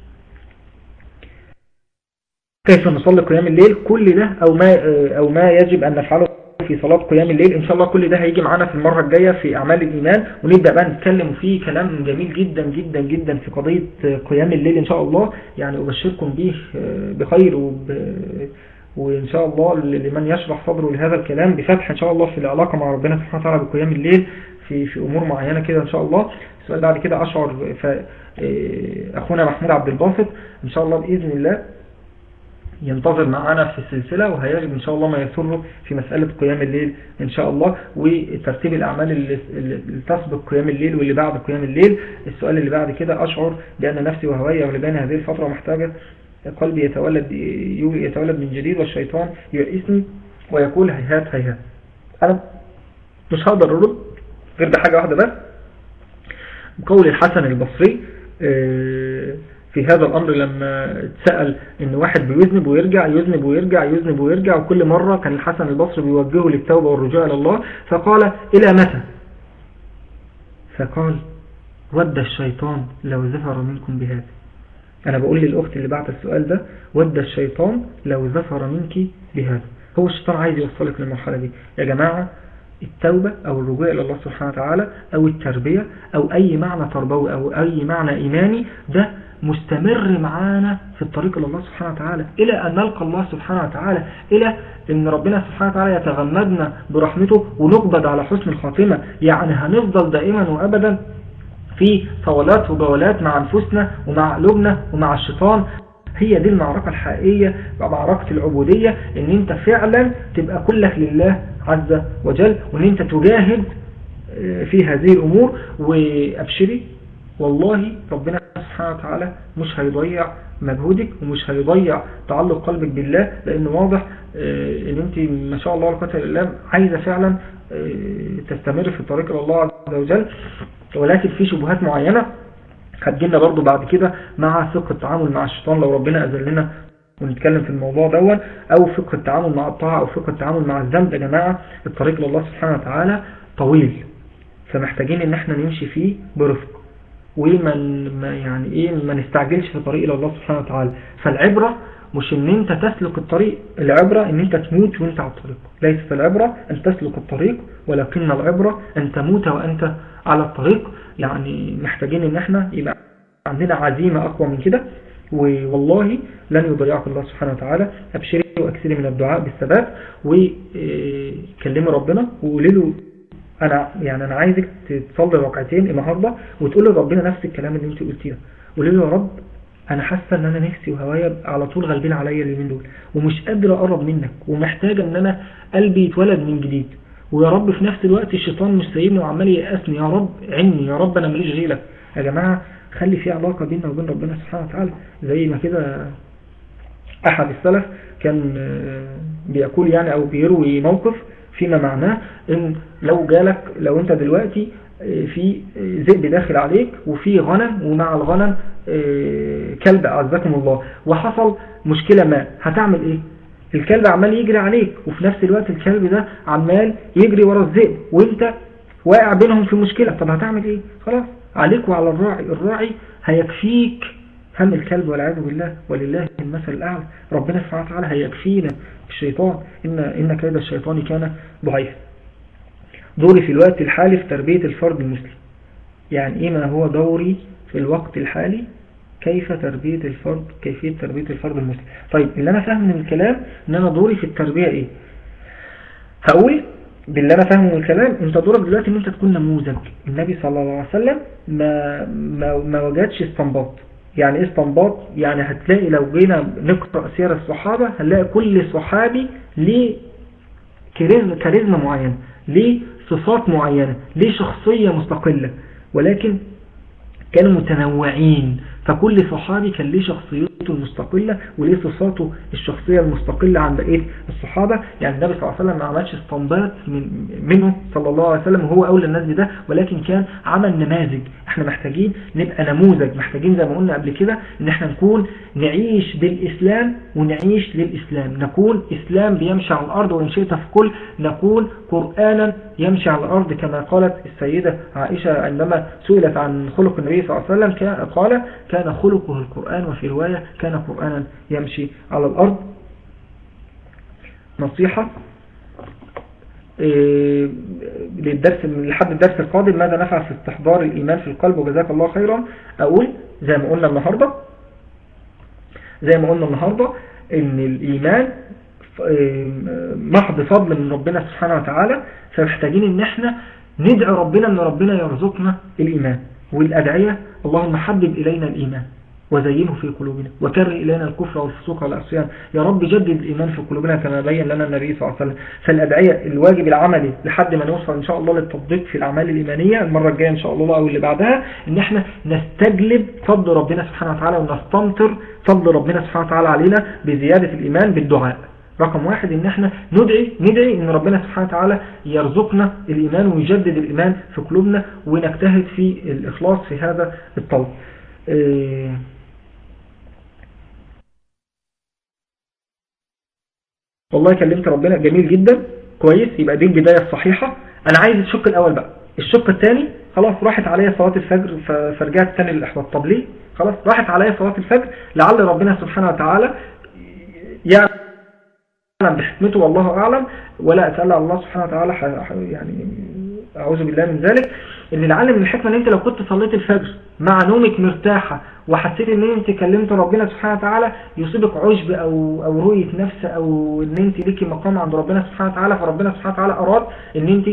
كيف نصلي قيام الليل كل ده أو ما أو ما يجب أن نفعله في صلاة قيام الليل ان شاء الله كل ده هيجي معانا في المرة الجاية في اعمال الايمان ونبدأ بقى نتكلم فيه كلام جميل جدا جدا جدا في قضية قيام الليل ان شاء الله يعني ابشركم به بخير وب... وان شاء الله لمن يشرح صدره لهذا الكلام بفتح ان شاء الله في العلاقة مع ربنا سبحانه وتعالى بقيام الليل في في امور معينة كده ان شاء الله السؤال بعد كده اشعر ف... اخونا محمود عبد الباسط ان شاء الله باذن الله ينتظر معنا في السلسلة وهيجب إن شاء الله ما يسره في مسألة قيام الليل إن شاء الله وترتيب الأعمال اللي تسبق قيام الليل واللي بعد قيام الليل السؤال اللي بعد كده أشعر بأن نفسي وهوايا ولبان هذه الفترة محتاجة قلبي يتولد يتولد من جديد والشيطان يئسني ويقول هيهات هيهات أنا مش هقدر ارد غير بحاجة واحدة بس قول الحسن البصري آه، في هذا الأمر لما اتسأل ان واحد بيذنب ويرجع يذنب ويرجع يذنب ويرجع وكل مرة كان الحسن البصري بيوجهه للتوبة والرجوع إلى الله فقال إلى متى فقال ود الشيطان لو زفر منكم بهذا أنا بقول للأخت اللي بعت السؤال ده ود الشيطان لو زفر منك بهذا هو الشيطان عايز يوصلك للمرحلة دي يا جماعة التوبة أو الرجوع إلى الله سبحانه وتعالى أو التربية أو أي معنى تربوي أو أي معنى إيماني ده مستمر معانا في الطريق إلى الله سبحانه وتعالى إلى أن نلقى الله سبحانه وتعالى إلى أن ربنا سبحانه وتعالى يتغمدنا برحمته ونقبض على حسن الخاتمة يعني هنفضل دائما وأبدا في صولات وجولات مع أنفسنا ومع قلوبنا ومع الشيطان هي دي المعركة الحقيقية معركة العبودية ان انت فعلا تبقى كلك لله عز وجل وان انت تجاهد في هذه الامور وابشري والله ربنا سبحانه وتعالى مش هيضيع مجهودك ومش هيضيع تعلق قلبك بالله لان واضح ان انت ما شاء الله القتل الله عايزة فعلا تستمر في الطريق الى الله عز وجل ولكن في شبهات معينة هتجينا برضو بعد كده مع فقه التعامل مع الشيطان لو ربنا أذن لنا ونتكلم في الموضوع دون او فقه التعامل مع الطاعة او فقه التعامل مع الذنب يا جماعة الطريق لله سبحانه وتعالى طويل فمحتاجين ان احنا نمشي فيه برفق وما يعني ايه ما نستعجلش في طريق الى الله سبحانه وتعالى فالعبرة مش ان انت تسلك الطريق العبرة ان انت تموت وانت على الطريق ليست العبرة ان تسلك الطريق ولكن العبرة ان تموت وانت على الطريق يعني محتاجين ان احنا يبقى عندنا عزيمة اقوى من كده والله لن يضيعك الله سبحانه وتعالى ابشري واكثري من الدعاء بالثبات وكلمي ربنا وقولي له انا يعني انا عايزك تصلي ركعتين النهارده وتقول لربنا نفس الكلام اللي انت قلتيه ده قولي له يا رب انا حاسه ان انا نفسي وهوايا على طول غالبين عليا اليومين دول ومش قادر اقرب منك ومحتاجه ان انا قلبي يتولد من جديد ويا رب في نفس الوقت الشيطان مش سايبني وعمال ييأسني يا رب عني يا رب انا ماليش غيرك يا جماعه خلي في علاقه بيننا وبين ربنا سبحانه وتعالى زي ما كده احد السلف كان بيقول يعني او بيروي موقف فيما معناه ان لو جالك لو انت دلوقتي في ذئب داخل عليك وفي غنم ومع الغنم كلب أعزكم الله وحصل مشكلة ما هتعمل ايه الكلب عمال يجري عليك وفي نفس الوقت الكلب ده عمال يجري ورا الذئب وانت واقع بينهم في مشكلة طب هتعمل ايه خلاص عليك وعلى الراعي الراعي هيكفيك هم الكلب والعياذ بالله ولله المثل الأعلى ربنا سبحانه وتعالى هيكفينا الشيطان إن, إن كيد الشيطان كان ضعيفا دوري في الوقت الحالي في تربية الفرد المسلم يعني إيه ما هو دوري في الوقت الحالي كيف تربية الفرد كيفية تربية الفرد المسلم طيب اللي أنا فاهم من الكلام إن أنا دوري في التربية إيه هقول باللي أنا فاهمه من الكلام أنت دورك دلوقتي إن أنت تكون نموذج النبي صلى الله عليه وسلم ما, ما, ما وجدش استنباط يعني ايه استنباط يعني هتلاقي لو جينا نقرأ سير الصحابة هنلاقي كل صحابي ليه كاريزما معينة ليه صفات معينة ليه شخصية مستقلة ولكن كانوا متنوعين فكل صحابي كان ليه شخصيته المستقلة وليه صفاته الشخصية المستقلة عن بقية الصحابة يعني النبي صلى الله عليه وسلم ما عملش استنباط من منه صلى الله عليه وسلم وهو أولى الناس بده ولكن كان عمل نماذج احنا محتاجين نبقى نموذج محتاجين زي ما قلنا قبل كده ان احنا نكون نعيش بالإسلام ونعيش للإسلام نكون إسلام بيمشي على الأرض وإن شئت في كل نكون قرآنا يمشي على الأرض كما قالت السيدة عائشة عندما سئلت عن خلق النبي صلى الله عليه وسلم قال كان خلقه القرآن وفي رواية كان قرآنا يمشي على الأرض نصيحة للدرس لحد الدرس القادم ماذا نفع في استحضار الإيمان في القلب وجزاك الله خيرا أقول زي ما قلنا النهاردة زي ما قلنا النهاردة ان الإيمان محض فضل من ربنا سبحانه وتعالى فمحتاجين ان احنا ندعو ربنا ان ربنا يرزقنا الإيمان والأدعية اللهم حبب إلينا الإيمان وزينه في قلوبنا وكر إلينا الكفر والفسوق والعصيان يا رب جدد الإيمان في قلوبنا كما بين لنا النبي صلى الله عليه وسلم فالأدعية الواجب العملي لحد ما نوصل إن شاء الله للتطبيق في الأعمال الإيمانية المرة الجاية إن شاء الله أو اللي بعدها إن احنا نستجلب فضل ربنا سبحانه وتعالى ونستمطر فضل ربنا سبحانه وتعالى علينا بزيادة الإيمان بالدعاء رقم واحد ان احنا ندعي ندعي ان ربنا سبحانه وتعالى يرزقنا الايمان ويجدد الايمان في قلوبنا ونجتهد في الاخلاص في هذا الطلب إيه والله كلمت ربنا جميل جدا كويس يبقى دي البداية الصحيحة انا عايز الشق الاول بقى الشق الثاني خلاص راحت عليا صلاة الفجر فرجعت تاني للإحباط طب ليه خلاص راحت عليا صلاة الفجر لعل ربنا سبحانه وتعالى يعلم بحكمته والله أعلم ولا أسأل الله سبحانه وتعالى يعني أعوذ بالله من ذلك اللي لعل من الحكمة ان انت لو كنت صليت الفجر مع نومك مرتاحة وحسيت ان انت كلمت ربنا سبحانه وتعالى يصيبك عجب او او رؤية نفس او ان انت ليكي مقام عند ربنا سبحانه وتعالى فربنا سبحانه وتعالى اراد ان انت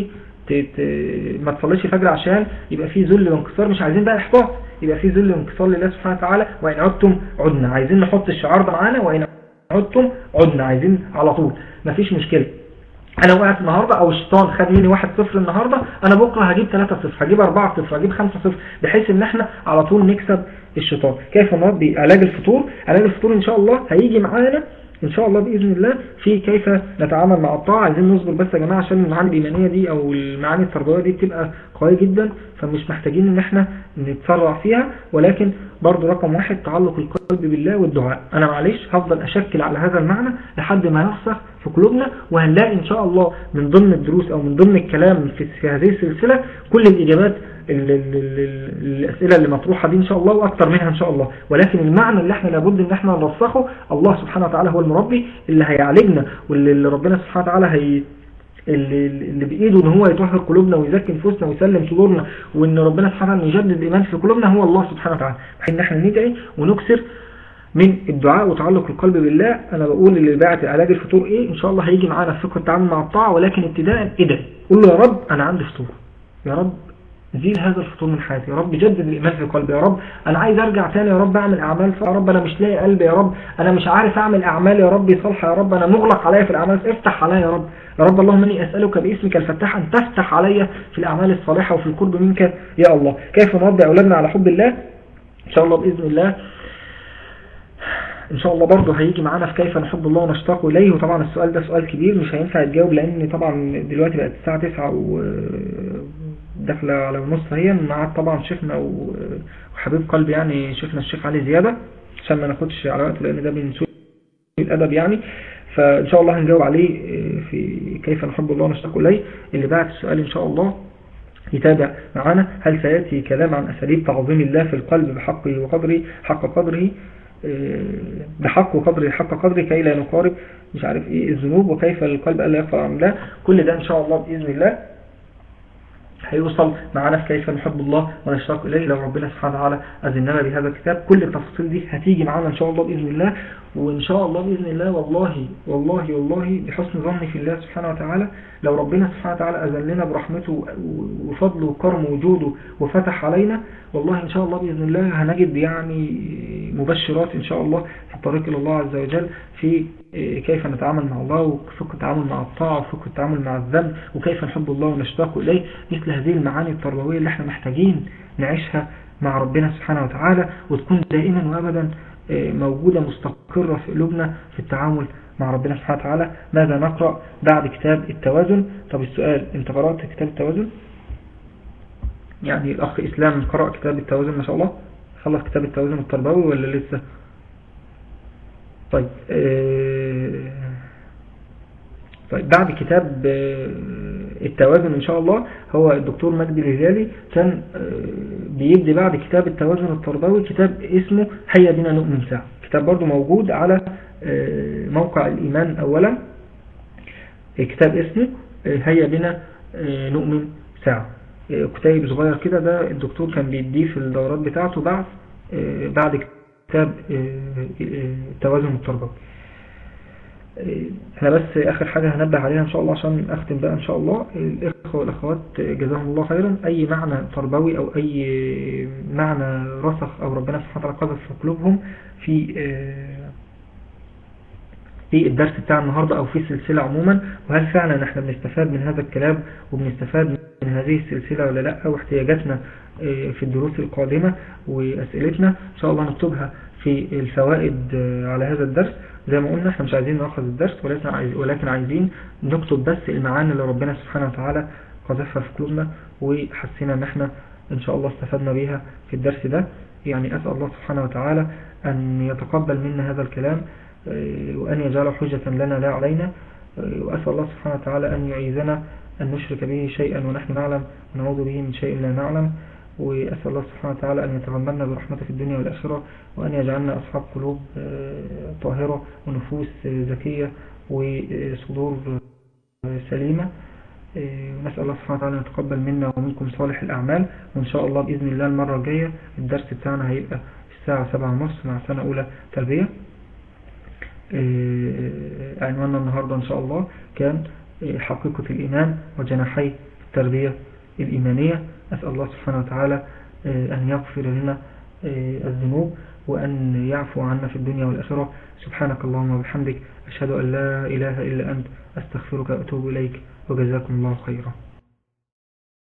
ما تصليش الفجر عشان يبقى فيه ذل وانكسار مش عايزين بقى احباط يبقى فيه ذل وانكسار لله سبحانه وتعالى وان عدتم عدنا عايزين نحط الشعار ده معانا وان عدتم عدنا عايزين على طول مفيش مشكلة انا وقعت النهاردة او الشيطان خد مني 1 0 النهاردة انا بكرة هجيب 3 0 هجيب 4 0 هجيب 5 0 بحيث ان احنا على طول نكسب الشيطان كيف نربي علاج الفطور علاج الفطور ان شاء الله هيجي معانا ان شاء الله باذن الله في كيف نتعامل مع الطاعه عايزين نصبر بس يا جماعه عشان المعاني الايمانيه دي او المعاني التربويه دي بتبقى قويه جدا فمش محتاجين ان احنا نتسرع فيها ولكن برضو رقم واحد تعلق القلب بالله والدعاء انا معلش هفضل اشكل على هذا المعنى لحد ما يرسخ في قلوبنا وهنلاقي ان شاء الله من ضمن الدروس او من ضمن الكلام في هذه السلسله كل الاجابات الأسئلة اللي مطروحة دي إن شاء الله وأكثر منها إن شاء الله ولكن المعنى اللي احنا لابد إن احنا نرسخه الله سبحانه وتعالى هو المربي اللي هيعالجنا واللي ربنا سبحانه وتعالى هي اللي بإيده ان هو يطهر قلوبنا ويزكي نفوسنا ويسلم صدورنا وان ربنا سبحانه وتعالى يجدد الإيمان في قلوبنا هو الله سبحانه وتعالى بحيث ان احنا ندعي ونكسر من الدعاء وتعلق القلب بالله انا بقول اللي باعت علاج الفطور ايه ان شاء الله هيجي معانا في فقه التعامل مع الطاعة ولكن ابتداء ايه ده قول له يا رب انا عندي فطور يا رب زيل هذا الفطور من حياتي يا رب جدد الإيمان في قلبي يا رب أنا عايز أرجع تاني يا رب أعمل أعمال يا رب أنا مش لاقي قلبي يا رب أنا مش عارف أعمل أعمال يا رب صالحة يا رب أنا مغلق عليا في الأعمال افتح عليا يا رب يا رب اللهم اني أسألك باسمك الفتاح أن تفتح عليا في الأعمال الصالحة وفي القرب منك يا الله كيف نربي أولادنا على حب الله إن شاء الله بإذن الله ان شاء الله برضه هيجي معانا في كيف نحب الله ونشتاق اليه وطبعا السؤال ده سؤال كبير مش هينفع يتجاوب لان طبعا دلوقتي بقت الساعة 9 و داخله على النص هي مع طبعا شيخنا وحبيب قلبي يعني شيخنا الشيخ علي زيادة عشان ما ناخدش على وقت لان ده من سوء الادب يعني فان شاء الله هنجاوب عليه في كيف نحب الله ونشتاق اليه اللي بعد السؤال ان شاء الله يتابع معنا هل سيأتي كلام عن أساليب تعظيم الله في القلب بحقه وقدره حق قدره بحق وقدره حق قدره كي لا نقارب مش عارف ايه الذنوب وكيف القلب ألا يغفر عن الله كل ده ان شاء الله بإذن الله هيوصل معنا في كيف نحب الله ونشتاق إليه لو ربنا سبحانه وتعالى أذننا بهذا الكتاب كل التفاصيل دي هتيجي معنا إن شاء الله بإذن الله وإن شاء الله بإذن الله والله والله والله بحسن ظني في الله سبحانه وتعالى لو ربنا سبحانه وتعالى أذن لنا برحمته وفضله وكرمه وجوده وفتح علينا والله إن شاء الله بإذن الله هنجد يعني مبشرات إن شاء الله في الطريق إلى الله عز وجل في كيف نتعامل مع الله وفقه التعامل مع الطاعة وفقه التعامل مع الذنب وكيف نحب الله ونشتاق إليه مثل هذه المعاني التربوية اللي احنا محتاجين نعيشها مع ربنا سبحانه وتعالى وتكون دائما وأبدا موجودة مستقرة في قلوبنا في التعامل مع ربنا سبحانه وتعالى ماذا نقرأ بعد كتاب التوازن طب السؤال انت قرأت كتاب التوازن يعني الأخ إسلام قرأ كتاب التوازن ما شاء الله خلص كتاب التوازن التربوي ولا لسه طيب آه طيب بعد كتاب آه التوازن ان شاء الله هو الدكتور مجدي الهلالي كان آه بيبدي بعد كتاب التوازن التربوي كتاب اسمه هيا بنا نؤمن ساعة كتاب برضو موجود على موقع الإيمان أولا كتاب اسمه هيا بنا نؤمن ساعة كتاب صغير كده ده الدكتور كان بيديه في الدورات بتاعته بعد بعد كتاب التوازن التربوي احنا بس اخر حاجة هنبه عليها ان شاء الله عشان اختم بقى ان شاء الله الاخوة والاخوات جزاهم الله خيرا اي معنى تربوي او اي معنى رسخ او ربنا سبحانه وتعالى قذف في قلوبهم في في الدرس بتاع النهاردة او في السلسلة عموما وهل فعلا احنا بنستفاد من هذا الكلام وبنستفاد من هذه السلسلة ولا لا واحتياجاتنا في الدروس القادمة واسئلتنا ان شاء الله نكتبها في الفوائد على هذا الدرس زي ما قلنا احنا مش عايزين نلخص الدرس ولكن عايز ولكن عايزين نكتب بس المعاني اللي ربنا سبحانه وتعالى قذفها في قلوبنا وحسينا ان احنا ان شاء الله استفدنا بيها في الدرس ده يعني اسال الله سبحانه وتعالى ان يتقبل منا هذا الكلام آه، وان يجعله حجة لنا لا علينا آه، واسال الله سبحانه وتعالى ان يعيذنا ان نشرك به شيئا ونحن نعلم ونعوذ به من شيء لا نعلم وأسأل الله سبحانه وتعالى أن يتغمدنا برحمته في الدنيا والآخرة وأن يجعلنا أصحاب قلوب آه، طاهرة ونفوس آه، زكية وصدور آه، سليمة آه، ونسأل الله سبحانه وتعالى أن يتقبل منا ومنكم صالح الأعمال وإن شاء الله بإذن الله المرة الجاية الدرس بتاعنا هيبقى الساعة سبعة ونص مع سنة أولى تربية آه، عنواننا النهاردة إن شاء الله كان آه، حقيقة الإيمان وجناحي التربية الإيمانية أسأل الله سبحانه وتعالى آه، أن يغفر لنا آه، الذنوب وأن يعفو عنا في الدنيا والآخرة سبحانك اللهم وبحمدك أشهد أن لا إله إلا أنت أستغفرك وأتوب إليك وجزاكم الله خيرا